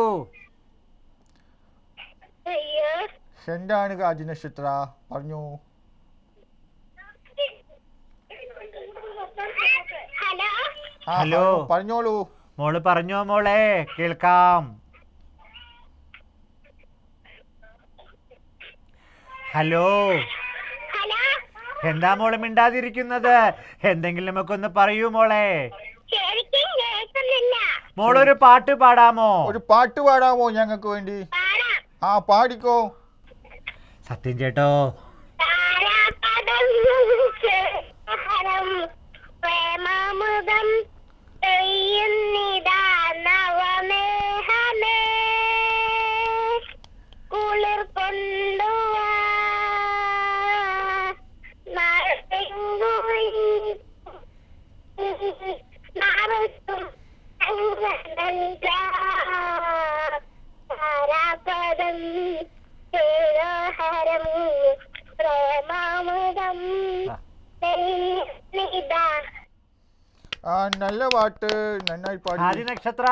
Speaker 6: അയ്യോ
Speaker 4: എന്താണ് ആദ്യ നക്ഷത്ര പറഞ്ഞു
Speaker 6: ഹലോ
Speaker 4: ആ,
Speaker 5: ഹലോ.
Speaker 4: പറഞ്ഞോളൂ
Speaker 5: മോള് പറഞ്ഞോ മോളെ കേൾക്കാം ഹലോ
Speaker 6: ഹലോ
Speaker 5: എന്താ മോള് മിണ്ടാതിരിക്കുന്നത് എന്തെങ്കിലും ഒക്കെ ഒന്ന് പറയൂ മോളെ
Speaker 6: ശരിക്കും കേൾക്കുന്നില്ല
Speaker 5: മോളൊരു പാട്ട് പാടാമോ
Speaker 4: ഒരു പാട്ട് പാടാമോ ഞങ്ങൾക്ക് വേണ്ടി
Speaker 6: പാടാം
Speaker 4: ആ പാടിക്കോ
Speaker 5: സത്യം ചേട്ടോ
Speaker 6: താരാപദം ഹരം പ്രേമാമുദം പെയ്യുന്നിതാ നവമേഹമേ കുളിർ കൊണ്ടുവാ മഴയെങ്ങുപോയി മറക്കും താരാപദം ഹരം പ്രേമാമുദം
Speaker 5: ആ.
Speaker 6: പെയ്യുന്നിതാ
Speaker 4: ആ നല്ല പാട്ട് നന്നായി പാടി
Speaker 5: ആദി നക്ഷത്ര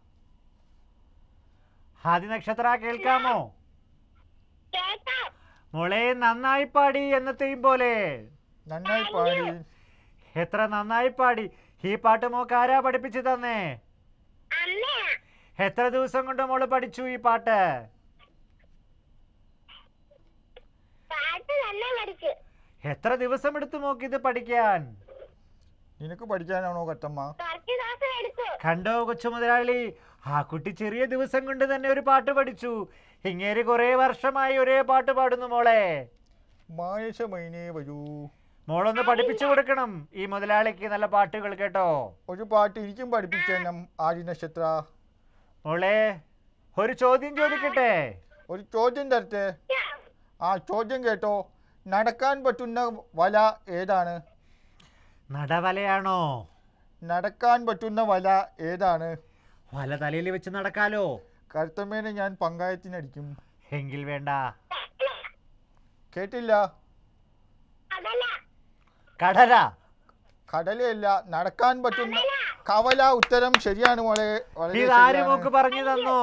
Speaker 5: ആദി നക്ഷത്ര കേൾക്കാമോ
Speaker 6: കേട്ടോ
Speaker 5: മോളെ നന്നായി പാടി എന്നത്തെയും പോലെ
Speaker 4: നന്നായി പാടി
Speaker 5: എത്ര നന്നായി പാടി ഈ പാട്ട് മോക്ക് ആരാ പഠിപ്പിച്ചു തന്നേ
Speaker 6: അമ്മ
Speaker 5: എത്ര ദിവസം കൊണ്ട് മോള് പഠിച്ചു ഈ പാട്ട്
Speaker 6: പാട്ട് തന്നെ പഠിച്ചു
Speaker 5: എത്ര ദിവസം എടുത്തു നോക്കി ഇത് പഠിക്കാൻ
Speaker 4: നിനക്ക് പഠിക്കാനാണോ കത്തമ്മ
Speaker 6: കുറച്ച് ദിവസം എടുത്തു
Speaker 5: കണ്ടോ കൊച്ചു മുതലാളി ആ കുട്ടി ചെറിയ ദിവസം കൊണ്ട് തന്നെ ഒരു പാട്ട് പഠിച്ചു ഇങ്ങേര് കുറെ വർഷമായി ഒരേ പാട്ട് പാടുന്നു മോളെ
Speaker 4: മായശമൈനേ വരൂ
Speaker 5: മോളൊന്ന് പഠിപ്പിച്ചു കൊടുക്കണം ഈ മുതലാളിക്ക് നല്ല പാട്ടുകൾ കേട്ടോ
Speaker 4: ഒരു പാട്ട് എനിക്കും പഠിപ്പിക്കണം ആദി നക്ഷത്ര
Speaker 5: മോളെ ഒരു ചോദ്യം ചോദിക്കട്ടെ
Speaker 4: ഒരു ചോദ്യം തരട്ടെ ആ ചോദ്യം കേട്ടോ നടക്കാൻ പറ്റുന്ന വല ഏതാണ്
Speaker 5: നടവലയാണോ
Speaker 4: നടക്കാൻ പറ്റുന്ന വല ഏതാണ്
Speaker 5: വല തലയിൽ വെച്ച് നടക്കാലോ
Speaker 4: കരുത്തമ്മേനെ ഞാൻ പങ്കായത്തിനടിക്കും
Speaker 5: എങ്കിൽ വേണ്ട
Speaker 4: കേട്ടില്ല
Speaker 6: അതല്ല
Speaker 5: കടല
Speaker 4: കടലയല്ല നടക്കാൻ പറ്റുന്ന കവല ഉത്തരം ശരിയാണ് മോളെ വളരെ
Speaker 5: ഇതാര്
Speaker 4: ശരിയാണ്.
Speaker 5: മോക്ക് പറഞ്ഞു തന്നു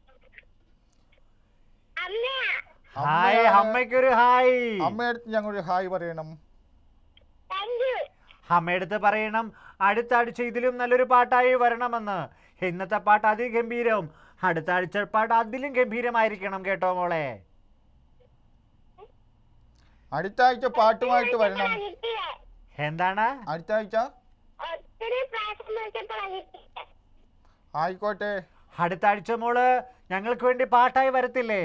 Speaker 6: അമ്മ
Speaker 5: ഹായ്
Speaker 4: അമ്മയാണ്.
Speaker 5: അമ്മയ്ക്കൊരു ഹായ്
Speaker 4: അമ്മയടുത്ത് ഞങ്ങളൊരു ഹായ് പറയണം
Speaker 6: താങ്ക് യു
Speaker 5: അമ്മയടുത്ത് പറയണം അടുത്ത ആഴ്ച ഇതിലും നല്ലൊരു പാട്ടായി വരണമെന്ന് ഇന്നത്തെ പാട്ട് അതിഗംഭീരം അടുത്ത ആഴ്ച പാട്ട് അതിലും ഗംഭീരമായിരിക്കണം കേട്ടോ മോളെ
Speaker 4: അടുത്ത ആഴ്ച പാട്ടുമായിട്ട് വരണം
Speaker 6: കിട്ടിയേ
Speaker 5: എന്താണ്
Speaker 4: അടുത്ത ആഴ്ച
Speaker 6: ഒത്തിരി പ്രാവശ്യം നോക്കിയപ്പോഴാണ് കിട്ടിയത്
Speaker 4: ആയിക്കോട്ടെ
Speaker 5: അടുത്ത ആഴ്ച മോള് ഞങ്ങൾക്ക് വേണ്ടി പാട്ടായി വരത്തില്ലേ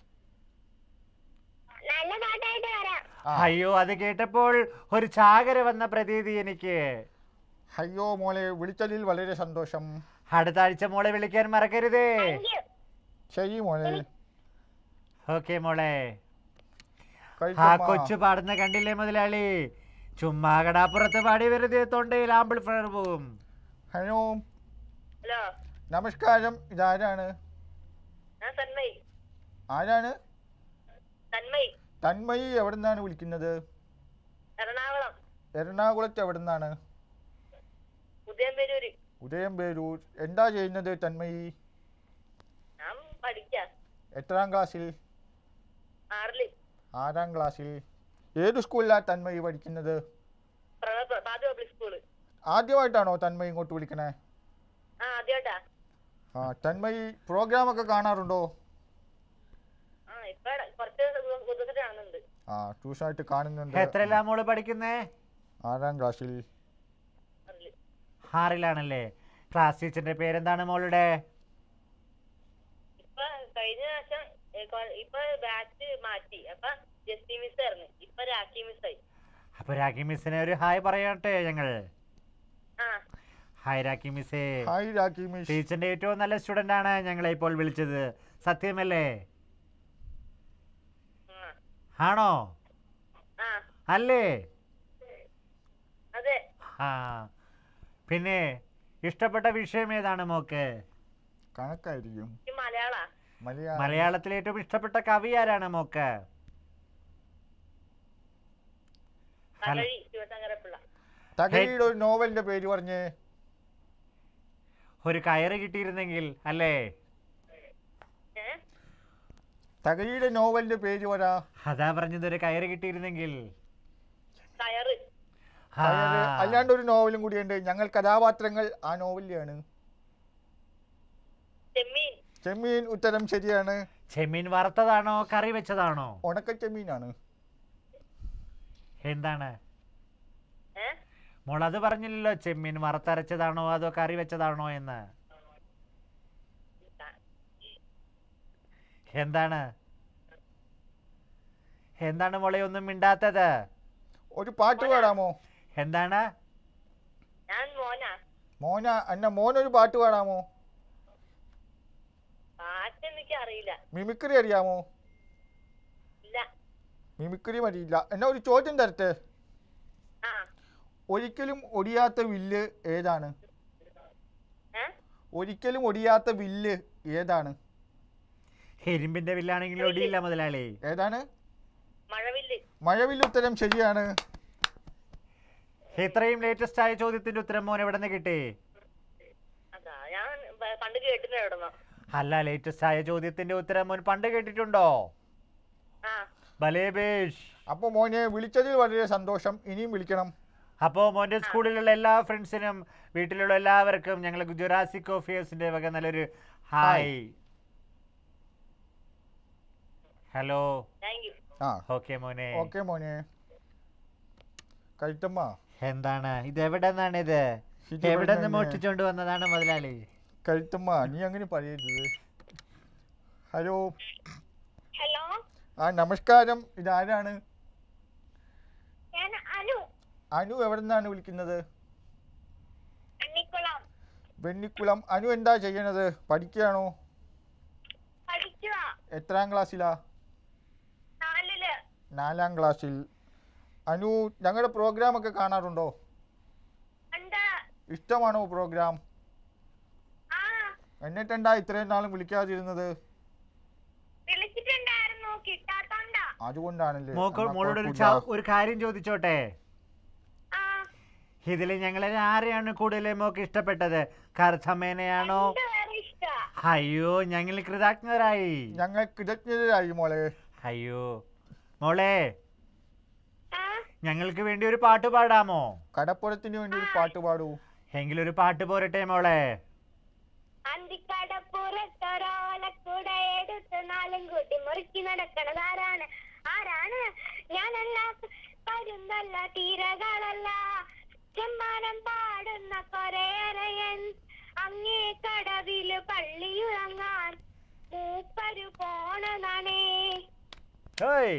Speaker 6: നല്ല പാട്ടായിട്ട് വരാം
Speaker 4: ആ.
Speaker 5: അയ്യോ അത് കേട്ടപ്പോൾ ഒരു ചാകര വന്ന പ്രതീതി എനിക്ക്
Speaker 4: അയ്യോ മോളെ വിളിച്ചതിൽ വളരെ സന്തോഷം
Speaker 5: അടുത്ത ആഴ്ച മോളെ വിളിക്കാൻ മറക്കരുതേ
Speaker 6: താങ്ക് യു
Speaker 4: ശരി മോളെ
Speaker 5: ഓക്കെ മോളെ ആ
Speaker 4: കഴിച്ചമ്മ.
Speaker 5: കൊച്ചു പാടുന്ന കണ്ടില്ലേ മുതലാളി ചുമ്മാ കടാപ്പുറത്ത് പാടി വെറുതെ തൊണ്ടയിൽ ആമ്പിൾഫയർ പോവും
Speaker 4: ഹലോ
Speaker 2: ഹലോ
Speaker 4: നമസ്കാരം ഇതാരാണ്
Speaker 2: ഞാൻ തന്മയ്
Speaker 4: ആരാണ്
Speaker 2: തന്മയ്
Speaker 4: തന്മയി എവിടെ നിന്നാണ് വിളിക്കുന്നത്
Speaker 2: എറണാകുളം
Speaker 4: എറണാകുളത്ത് എവിടെ നിന്നാണ്
Speaker 2: ഉദയംപേരൂര്
Speaker 4: ഉദയംപേരൂർ എന്താ ചെയ്യുന്നത് തന്മയി
Speaker 2: ഞാൻ പഠിക്കാം
Speaker 4: എത്രാം ക്ലാസ്സിൽ
Speaker 2: ആറില്
Speaker 4: ആറാം ക്ലാസ്സിൽ ഏത് സ്കൂളിലാണ് തന്മയി പഠിക്കുന്നത്
Speaker 2: പ്രഭ- പാതി പബ്ലിക് സ്കൂള്
Speaker 4: ആദ്യമായിട്ടാണോ തന്മയി ഇങ്ങോട്ട് വിളിക്കണേ
Speaker 2: ആ ആദ്യമായിട്ടാ
Speaker 4: ആ തന്മയി പ്രോഗ്രാമൊക്കെ കാണാറുണ്ടോ
Speaker 2: ആ ഇപ്പൊ കുറച്ച് ദിവസമായിട്ട് കാണുന്നുണ്ട്
Speaker 4: ആ ട്യൂഷനായിട്ട് കാണുന്നുണ്ട്
Speaker 5: എത്രയെല്ലാം മോള് പഠിക്കുന്നേ
Speaker 4: ആറാം ക്ലാസ്സിൽ
Speaker 2: ആറില്
Speaker 5: ആറിലാണല്ലേ ക്ലാസ് ടീച്ചറിന്റെ പേരെന്താണ് മോളുടെ
Speaker 2: ഇപ്പൊ കഴിഞ്ഞ പ്രാവശ്യം ഏ, കൊ- ഇപ്പൊ ബാച്ച് മാറ്റി അപ്പൊ ജസ്റ്റി മിസ് ആയിരുന്നു ഇപ്പൊ രാഖി മിസ് ആയി
Speaker 5: അപ്പൊ രാഖി മിസ്സിനെ ഒരു ഹായ് പറയട്ടെ ഞങ്ങൾ
Speaker 2: ആ
Speaker 5: ഹായ് രാഖി മിസ്സേ
Speaker 4: ഹായ് രാഖി മിസ്
Speaker 5: ടീച്ചറിന്റെ ഏറ്റവും നല്ല സ്റ്റുഡന്റ് ആണ് ഞങ്ങളെ ഇപ്പോൾ വിളിച്ചത് സത്യമല്ലേ
Speaker 2: ആ
Speaker 5: ആണോ
Speaker 2: ആ
Speaker 5: അല്ലേ
Speaker 2: അതെ
Speaker 5: ആ പിന്നെ ഇഷ്ടപ്പെട്ട വിഷയം ഏതാണ് മോക്ക്
Speaker 4: കണക്കായിരിക്കും
Speaker 2: എനിക്ക് മലയാളാ
Speaker 4: മലയാളം
Speaker 5: മലയാളത്തിലെ ഏറ്റവും ഇഷ്ടപ്പെട്ട കവി ആരാണ് മോക്ക് ഹലോ.
Speaker 2: തകഴി ശിവശങ്കരപ്പിള്ള
Speaker 4: തകഴിയുടെ ഒരു നോവലിന്റെ പേര് പറഞ്ഞേ
Speaker 5: ഒരു കയറ് കിട്ടിയിരുന്നെങ്കിൽ അല്ലേ
Speaker 2: ഏ
Speaker 4: തകഴിയുടെ നോവലിന്റെ പേര് പറ
Speaker 5: അതാ പറഞ്ഞത് ഒരു കയറ് കിട്ടിയിരുന്നെങ്കിൽ
Speaker 2: കയറ്
Speaker 5: ആ,
Speaker 4: കയറ്. അല്ലാണ്ട് ഒരു നോവലും കൂടിയുണ്ട് ഞങ്ങൾ കഥാപാത്രങ്ങൾ ആ നോവലിലാണ്
Speaker 2: ചെമ്മീൻ
Speaker 4: ചെമ്മീൻ ഉത്തരം ശരിയാണ്
Speaker 5: ചെമ്മീൻ വറുത്തതാണോ കറി വെച്ചതാണോ
Speaker 4: ഉണക്ക ചെമ്മീനാണ്
Speaker 5: എന്താണ്
Speaker 2: ഏ
Speaker 5: മോൾ അത് പറഞ്ഞില്ലല്ലോ ചെമ്മീൻ വറുത്തരച്ചതാണോ അതോ കറി വെച്ചതാണോ എന്ന് എന്താണ് എന്താണ് മോളെ ഒന്നും മിണ്ടാത്തത്
Speaker 4: ഒരു പാട്ട് പാടാമോ
Speaker 5: എന്താണ്
Speaker 2: ഞാൻ മോനാ
Speaker 4: മോന എന്നെ മോനൊരു പാട്ട് പാടാമോ
Speaker 2: പാട്ട് എനിക്ക് അറിയില്ല
Speaker 4: മിമിക്രി അറിയാമോ
Speaker 2: ഇല്ല
Speaker 4: മിമിക്രി അറിയില്ല എന്നാ ഒരു ചോദ്യം തരട്ടെ
Speaker 2: ആ
Speaker 4: ഒരിക്കലും ഒടിയാത്ത വില്ല് ഏതാണ്
Speaker 2: ഏ
Speaker 4: ഒരിക്കലും ഒടിയാത്ത വില്ല് ഏതാണ്
Speaker 5: ഇരുമ്പിന്റെ വില്ലാണെങ്കിൽ ഒടിയില്ല മുതലാളി
Speaker 4: ഏതാണ്
Speaker 2: മഴവില്ല്
Speaker 4: മഴവില്ല് ഉത്തരം ശരിയാണ്
Speaker 5: ഇത്രയും ലേറ്റസ്റ്റ് ആയ ചോദ്യത്തിന്റെ ഉത്തരം മോൻ എവിടെ നിന്ന് കിട്ടി
Speaker 2: അതാ ഞാൻ പ- പണ്ട് കേട്ടിട്ടുണ്ട് എവിടെന്നോ
Speaker 5: അല്ല ലേറ്റസ്റ്റ് ആയ ചോദ്യത്തിന്റെ ഉത്തരം മോൻ പണ്ട് കേട്ടിട്ടുണ്ടോ
Speaker 2: ആ
Speaker 5: ബലേബേഷ്
Speaker 4: അപ്പോൾ മോനെ വിളിച്ചതിൽ വളരെ സന്തോഷം ഇനിയും വിളിക്കണം
Speaker 5: അപ്പോൾ മോൻ്റെ സ്കൂളിലുള്ള എല്ലാ ഫ്രണ്ട്സിനും വീട്ടിലുള്ള എല്ലാവർക്കും ഞങ്ങൾ ജുറാസിക് ഓഫിയേഴ്സിന്റെ വക നല്ലൊരു ഹായ് ഹലോ
Speaker 2: താങ്ക് യു
Speaker 4: ആ
Speaker 5: ഓക്കെ മോനെ
Speaker 4: ഓക്കെ മോനെ കഴുത്തമ്മ
Speaker 5: എന്താണ് ഇത് എവിടെ നിന്നാണ് ഇത്
Speaker 4: ഇത്
Speaker 5: എവിടെ
Speaker 4: ഇവിടെ
Speaker 5: നിന്ന്
Speaker 4: നിന്ന്.
Speaker 5: മോഷ്ടിച്ചോണ്ട് വന്നതാണ് മുതലാളി
Speaker 4: കഴുത്തമ്മ നീ അങ്ങനെ പറയരുത് ഹലോ
Speaker 6: ഹലോ
Speaker 4: ആ നമസ്കാരം ഇതാരാണ്
Speaker 6: ഞാൻ അനു
Speaker 4: അനു എവിടെ നിന്നാണ് വിളിക്കുന്നത്
Speaker 6: അണ്ണിക്കുളം
Speaker 4: വെണ്ണിക്കുളം അനു എന്താ ചെയ്യണത് പഠിക്കുകയാണോ
Speaker 6: പഠിക്കുക
Speaker 4: എത്രാം ക്ലാസ്സിലാ
Speaker 6: നാലില്
Speaker 4: നാലാം ക്ലാസ്സിൽ അനു ഞങ്ങളുടെ പ്രോഗ്രാമൊക്കെ കാണാറുണ്ടോ
Speaker 6: ഉണ്ട്
Speaker 4: ഇഷ്ടമാണോ പ്രോഗ്രാം
Speaker 6: ആ
Speaker 4: എന്നിട്ടെന്താ ഇത്രയും നാളും വിളിക്കാതിരുന്നത്
Speaker 6: വിളിച്ചിട്ടുണ്ടായിരുന്നു കിട്ടാത്തോണ്ടാ
Speaker 4: അതുകൊണ്ടാണല്ലേ
Speaker 5: മോക്ക്
Speaker 4: എന്നാ
Speaker 5: മോളോട് ഒരു
Speaker 4: കുഴപ്പമില്ല.
Speaker 5: ച- ഒരു കാര്യം ചോദിച്ചോട്ടെ
Speaker 6: ആ
Speaker 5: ഇതിൽ ഞങ്ങളെ ആരെയാണ് കൂടുതൽ മോക്ക് ഇഷ്ടപ്പെട്ടത് കർത്തമ്മേനെയാണോ
Speaker 6: വേറെ ഇഷ്ട
Speaker 5: അയ്യോ ഞങ്ങൾ കൃതജ്ഞരായി
Speaker 4: ഞങ്ങൾ കൃതജ്ഞരായി മോളെ
Speaker 5: അയ്യോ മോളെ
Speaker 6: ആ
Speaker 5: ഞങ്ങൾക്ക് വേണ്ടി ഒരു പാട്ട് പാടാമോ
Speaker 4: കടപ്പുറത്തിന് വേണ്ടി ഒരു പാട്ട് പാടൂ
Speaker 5: എങ്കിലൊരു പാട്ട് പോരട്ടെ മോളെ
Speaker 6: അന്തിക്കടപ്പുറത്തൊരാളക്കൂട എടുത്ത് നാലും കൂട്ടി മുറുക്കി നടക്കണത് ആരാണ് ആരാണ് ഞാനല്ല പരുന്നല്ല തീരകളല്ല ചെമ്മാനം പാടുന്ന കൊരേറയൻ അങ്ങേ കടവില് പള്ളിയുറങ്ങാൻ മൂപ്പരു പോണതാണേ
Speaker 5: ഹേയ്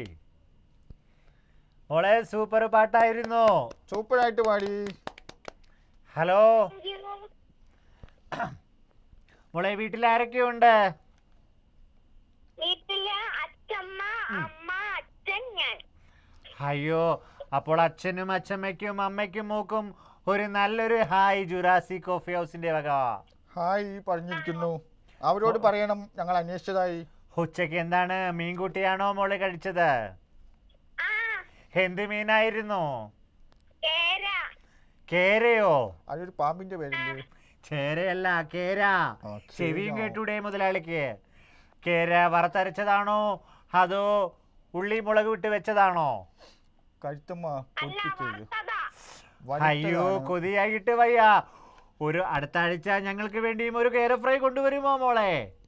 Speaker 5: മോളെ സൂപ്പർ പാട്ടായിരുന്നു
Speaker 4: സൂപ്പറായിട്ട് പാടി
Speaker 5: ഹലോ
Speaker 6: Thank you.
Speaker 5: മോളെ വീട്ടിൽ ആരൊക്കെയുണ്ട്
Speaker 6: വീട്ടില് അച്ഛമ്മ അമ്മ അച്ഛൻ ഞാൻ
Speaker 5: അയ്യോ അപ്പോൾ അച്ഛനും അച്ഛമ്മയ്ക്കും അമ്മയ്ക്കും മൂക്കും ഒരു നല്ലൊരു ഹായ് ജുറാസി കോഫി ഹൗസിന്റെ വക
Speaker 4: ഹായ് പറഞ്ഞിരിക്കുന്നു അവരോട് പറയണം ഞങ്ങൾ അന്വേഷിച്ചതായി
Speaker 5: ഉച്ചയ്ക്ക് എന്താണ് മീൻകുട്ടിയാണോ മോള് കഴിച്ചത്
Speaker 6: ആ
Speaker 5: എന്ത് മീനായിരുന്നു
Speaker 6: കേര
Speaker 5: കേരയോ
Speaker 4: അതൊരു പാമ്പിന്റെ പേരല്ലേ
Speaker 5: ചേരയല്ല കേര
Speaker 4: ആ,
Speaker 5: ചെവിയും
Speaker 4: കേരയോ?
Speaker 5: കേട്ടൂടെ മുതലാളിക്ക് കേര വറുത്തരച്ചതാണോ അതോ ഉള്ളി മുളക് വിട്ട് വെച്ചതാണോ
Speaker 4: കഴുത്തമ്മ
Speaker 6: അല്ല
Speaker 4: പൊട്ടിക്കരുത്
Speaker 6: വാർത്തതാ
Speaker 5: അയ്യോ
Speaker 4: വലുത്തതാണ്.
Speaker 5: കൊതിയായിട്ട് വയ്യ ഒരു അടുത്ത ആഴ്ച ഞങ്ങൾക്ക് വേണ്ടിയും ഒരു കേര ഫ്രൈ കൊണ്ടുവരുമോ മോളെ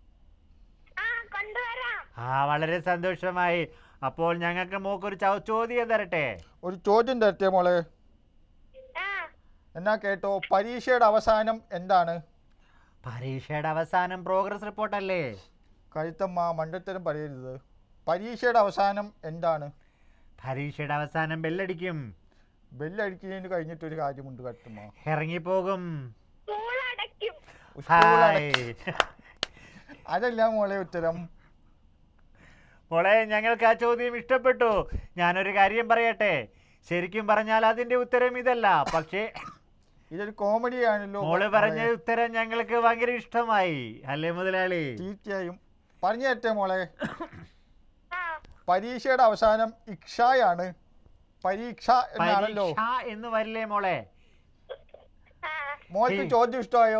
Speaker 6: ആ കൊണ്ടുവരാം
Speaker 5: ആ വളരെ സന്തോഷമായി അപ്പോൾ ഞങ്ങൾക്ക് മോക്കൊരു ചോ- ചോദ്യം തരട്ടെ
Speaker 4: ഒരു ചോദ്യം തരട്ടെ മോളെ
Speaker 6: ആ
Speaker 4: എന്നാ കേട്ടോ പരീക്ഷയുടെ അവസാനം എന്താണ്
Speaker 5: പരീക്ഷയുടെ അവസാനം പ്രോഗ്രസ് റിപ്പോർട്ടല്ലേ
Speaker 4: കഴുത്തമ്മ മണ്ടത്തരം പറയരുത് പരീക്ഷയുടെ അവസാനം എന്താണ്
Speaker 5: പരീക്ഷയുടെ അവസാനം ബെല്ലടിക്കും
Speaker 4: ബെല്ലടിക്കുന്നതിന് കഴിഞ്ഞിട്ടൊരു കാര്യമുണ്ട് കഴുത്തമ്മ
Speaker 5: ഇറങ്ങിപ്പോകും
Speaker 6: സ്കൂൾ അടയ്ക്കും
Speaker 4: സ്കൂൾ
Speaker 5: ഹായ്
Speaker 4: അട- അതല്ല മോളെ ഉത്തരം
Speaker 5: മോളെ ഞങ്ങൾക്ക് ആ ചോദ്യം ഇഷ്ടപ്പെട്ടു ഞാനൊരു കാര്യം പറയട്ടെ ശരിക്കും പറഞ്ഞാൽ അതിന്റെ ഉത്തരം ഇതല്ല പക്ഷേ
Speaker 4: ഇതൊരു കോമഡിയാണല്ലോ
Speaker 5: മോള് പറഞ്ഞ
Speaker 4: മോളെ.
Speaker 5: ഉത്തരം ഞങ്ങൾക്ക് ഭയങ്കര ഇഷ്ടമായി അല്ലേ മുതലാളി
Speaker 4: തീർച്ചയായും പറഞ്ഞു തരട്ടെ മോളെ
Speaker 6: ആ
Speaker 4: പരീക്ഷയുടെ അവസാനം ഇക്ഷായാണ് പരീക്ഷ എന്നാണല്ലോ
Speaker 5: പരീക്ഷ എന്ന് വരില്ലേ മോളെ
Speaker 6: ആ
Speaker 4: മോൾക്ക്
Speaker 5: ഈ-
Speaker 4: ചോദ്യം ഇഷ്ടമായോ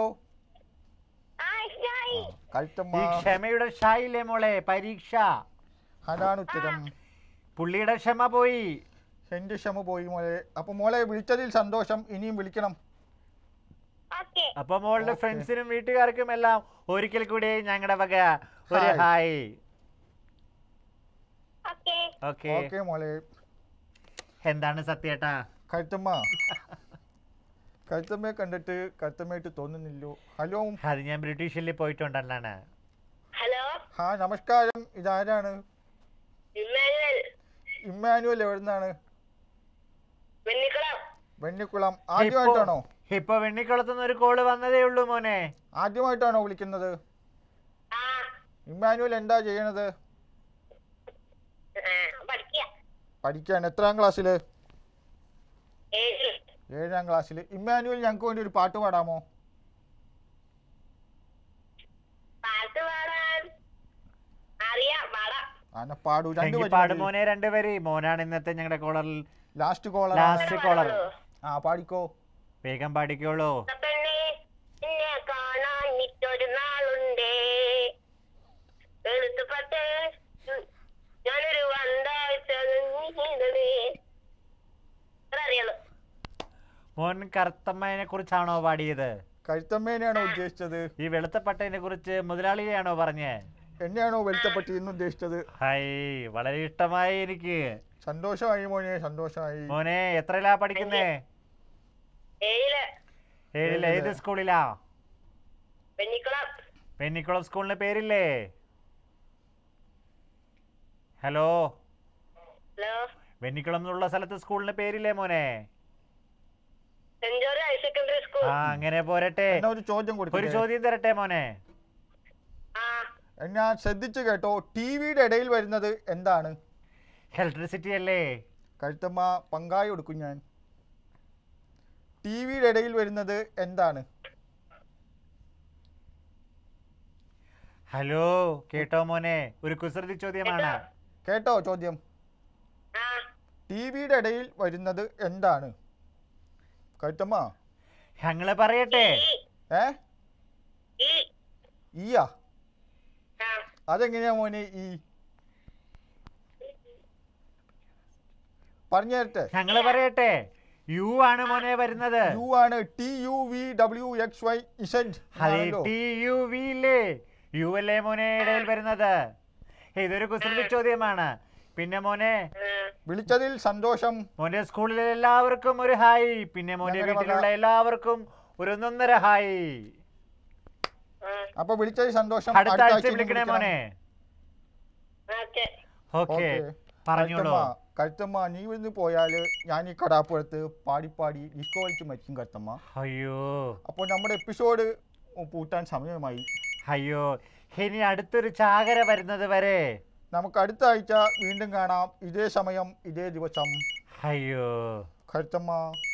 Speaker 6: ആ ഇഷ്ടായി
Speaker 4: കഴുത്തമ്മ
Speaker 5: ഈ ക്ഷമയുടെ ഷായില്ലേ മോളെ പരീക്ഷ
Speaker 4: അതാണ് ഉത്തരം
Speaker 5: പുള്ളിയുടെ ക്ഷമ പോയി
Speaker 4: എന്റെ ക്ഷമ പോയി മോളെ അപ്പൊ മോളെ വിളിച്ചതിൽ സന്തോഷം ഇനിയും വിളിക്കണം
Speaker 6: ഓക്കെ
Speaker 5: അപ്പൊ മോളുടെ
Speaker 4: ഓക്കേ.
Speaker 5: ഫ്രണ്ട്സിനും വീട്ടുകാർക്കും എല്ലാം ഒരിക്കൽ കൂടി ഞങ്ങളുടെ വക ഒരു
Speaker 4: hi.
Speaker 5: Hi
Speaker 6: okay
Speaker 5: okay
Speaker 4: okay മോളെ
Speaker 5: എന്താണ് സത്യേട്ടാ
Speaker 4: കഴുത്തമ്മ കഴുത്തമ്മയെ കണ്ടിട്ട് കഴുത്തമ്മയായിട്ട് തോന്നുന്നില്ലോ ഹലോ
Speaker 5: അത് ഞാൻ ബ്രിട്ടീഷിൽ പോയിട്ടുണ്ടല്ലാണ്
Speaker 6: ഹലോ
Speaker 4: ഹാ നമസ്കാരം ഇതാരാണ്
Speaker 6: ഇമ്മാനുവൽ
Speaker 4: ഇമ്മാനുവൽ എവിടുന്നാണ്
Speaker 6: വെണ്ണിക്കുളം
Speaker 4: വെണ്ണിക്കുളം ആദ്യമായിട്ടാണോ
Speaker 5: ഇപ്പൊ വെണ്ണിക്കുളത്തുനിന്ന് ഒരു കോള് വന്നതേ ഉള്ളൂ മോനെ
Speaker 4: ആദ്യമായിട്ടാണോ വിളിക്കുന്നത്
Speaker 6: ആ
Speaker 4: ഇമ്മാനുവൽ എന്താ ചെയ്യണത്
Speaker 6: ആ, പഠിക്കുക
Speaker 4: പഠിക്കാൻ എത്രാം ക്ലാസ്സിൽ
Speaker 6: ഏഴ്
Speaker 4: ഏഴാം ക്ലാസ്സിൽ ഇമ്മാനുവൽ ഞങ്ങൾക്ക് വേണ്ടി ഒരു പാട്ട് പാടാമോ
Speaker 6: പാട്ട് പാടാൻ അറിയാം പാടാം
Speaker 4: ആന പാടൂ രണ്ട്
Speaker 5: എങ്കിൽ പാട് മോനെ രണ്ടുപേര് മോനാണ് ഇന്നത്തെ ഞങ്ങളുടെ കോളറിൽ
Speaker 4: ലാസ്റ്റ് കോളർ
Speaker 5: ലാസ്റ്റ് കോളർ
Speaker 4: ആ പാടിക്കോ
Speaker 5: വേഗം പാടിക്കോളൂ
Speaker 6: പെണ്ണെ നിന്നെ കാണാൻ ഇട്ടൊരു നാളുണ്ടേ എഴുത്തുപട്ടേ ഞാനൊരു വണ്ടാഴ്ച നീന്തണേ അറിയുള്ളൂ
Speaker 5: മോൻ കറുത്തമ്മനെ കുറിച്ചാണോ പാടിയത്
Speaker 4: കഴുത്തമ്മേനെയാണോ ഉദ്ദേശിച്ചത്
Speaker 5: ഈ വെളുത്ത പട്ടേനെ കുറിച്ച് മുതലാളിയെയാണോ പറഞ്ഞേ
Speaker 4: എന്നെയാണോ വെളുത്തപ്പട്ടി എന്ന് ഉദ്ദേശിച്ചത്
Speaker 5: ഹായ് വളരെ ഇഷ്ടമായി എനിക്ക്
Speaker 4: സന്തോഷമായി മോനെ സന്തോഷമായി
Speaker 5: മോനെ എത്രയിലാ പഠിക്കുന്നേ
Speaker 6: ഏഴില്
Speaker 5: ഏഴില് ഏത് സ്കൂളിലാ
Speaker 6: വെണ്ണിക്കുളം
Speaker 5: പെന്നിക്കുളം സ്കൂളിന് പേരില്ലേ ഹലോ
Speaker 6: ഹലോ
Speaker 5: വെന്നിക്കുളം എന്നുള്ള സ്ഥലത്ത് സ്കൂളിന് പേരില്ലേ മോനെ
Speaker 6: saint George higher secondary school
Speaker 5: ആ അങ്ങനെ പോരട്ടെ
Speaker 4: എന്നാ ഒരു ചോദ്യം
Speaker 5: ഒരു
Speaker 4: കൊടുക്കും
Speaker 5: ചോദ്യം തരട്ടെ മോനെ
Speaker 6: ആ
Speaker 4: എന്നാ ശ്രദ്ധിച്ചു കേട്ടോ ടി വിയുടെ ഇടയിൽ വരുന്നത് എന്താണ്
Speaker 5: ഇലക്ട്രിസിറ്റി അല്ലേ
Speaker 4: കഴുത്തമ്മ പങ്കായി കൊടുക്കും ഞാൻ ടി വിയുടെ ഇടയിൽ വരുന്നത് എന്താണ്
Speaker 5: ഹലോ കേട്ടോ മോനെ ഒരു കുസൃതി ചോദ്യമാണ്
Speaker 4: കേട്ടോ ചോദ്യം
Speaker 6: ആ
Speaker 4: ടി വിയുടെ ഇടയിൽ വരുന്നത് എന്താണ് കഴുത്തമ്മ
Speaker 5: ഞങ്ങള് പറയട്ടെ
Speaker 4: ഏ
Speaker 6: ഈ
Speaker 4: ഈയാ
Speaker 6: ആ
Speaker 4: അതെങ്ങനെയാ മോനെ ഈ പറഞ്ഞു തരട്ടെ
Speaker 5: ഞങ്ങള് പറയട്ടെ യു ആണ് മോനെ വരുന്നത്
Speaker 4: യു ആണ് T U V W X Y Z
Speaker 5: അതെ ടി യു വി ഇല്ലേ യു അല്ലേ മോനെ ഇടയിൽ വരുന്നത് ഇതൊരു കുസൃതി ചോദ്യമാണ് പിന്നെ മോനെ
Speaker 4: വിളിച്ചതിൽ സന്തോഷം
Speaker 5: മോന്റെ സ്കൂളിലെ എല്ലാവർക്കും ഒരു ഹായ് പിന്നെ മോന്റെ
Speaker 4: ഞങ്ങളുടെ
Speaker 5: വീട്ടിലുള്ള
Speaker 4: വക-
Speaker 5: എല്ലാവർക്കും ഒരു ഒന്നൊന്നര ഹായ്
Speaker 4: അപ്പൊ വിളിച്ചതിൽ സന്തോഷം
Speaker 5: അടുത്ത
Speaker 4: അടുത്ത
Speaker 5: ആഴ്ച
Speaker 4: ആഴ്ച
Speaker 5: വിളിക്കണേ മോനെ
Speaker 6: ഓക്കെ
Speaker 5: ഓക്കെ പറഞ്ഞോളൂ
Speaker 4: കഴുത്തമ്മ കഴുത്തമ്മ നീ ഇവിടുന്ന് പോയാല് ഞാൻ ഈ കടാപ്പുറത്ത് പാടി പാടി ഡിസ്കോ കളിച്ച് മരിക്കും കഴുത്തമ്മ
Speaker 5: അയ്യോ
Speaker 4: അപ്പോൾ നമ്മുടെ എപ്പിസോഡ് പൂട്ടാൻ സമയമായി
Speaker 5: അയ്യോ ഇനി അടുത്തൊരു ചാകര വരുന്നത് വരെ
Speaker 4: നമുക്ക് അടുത്ത ആഴ്ച വീണ്ടും കാണാം ഇതേ സമയം ഇതേ ദിവസം
Speaker 5: അയ്യോ
Speaker 4: കഴുത്തമ്മ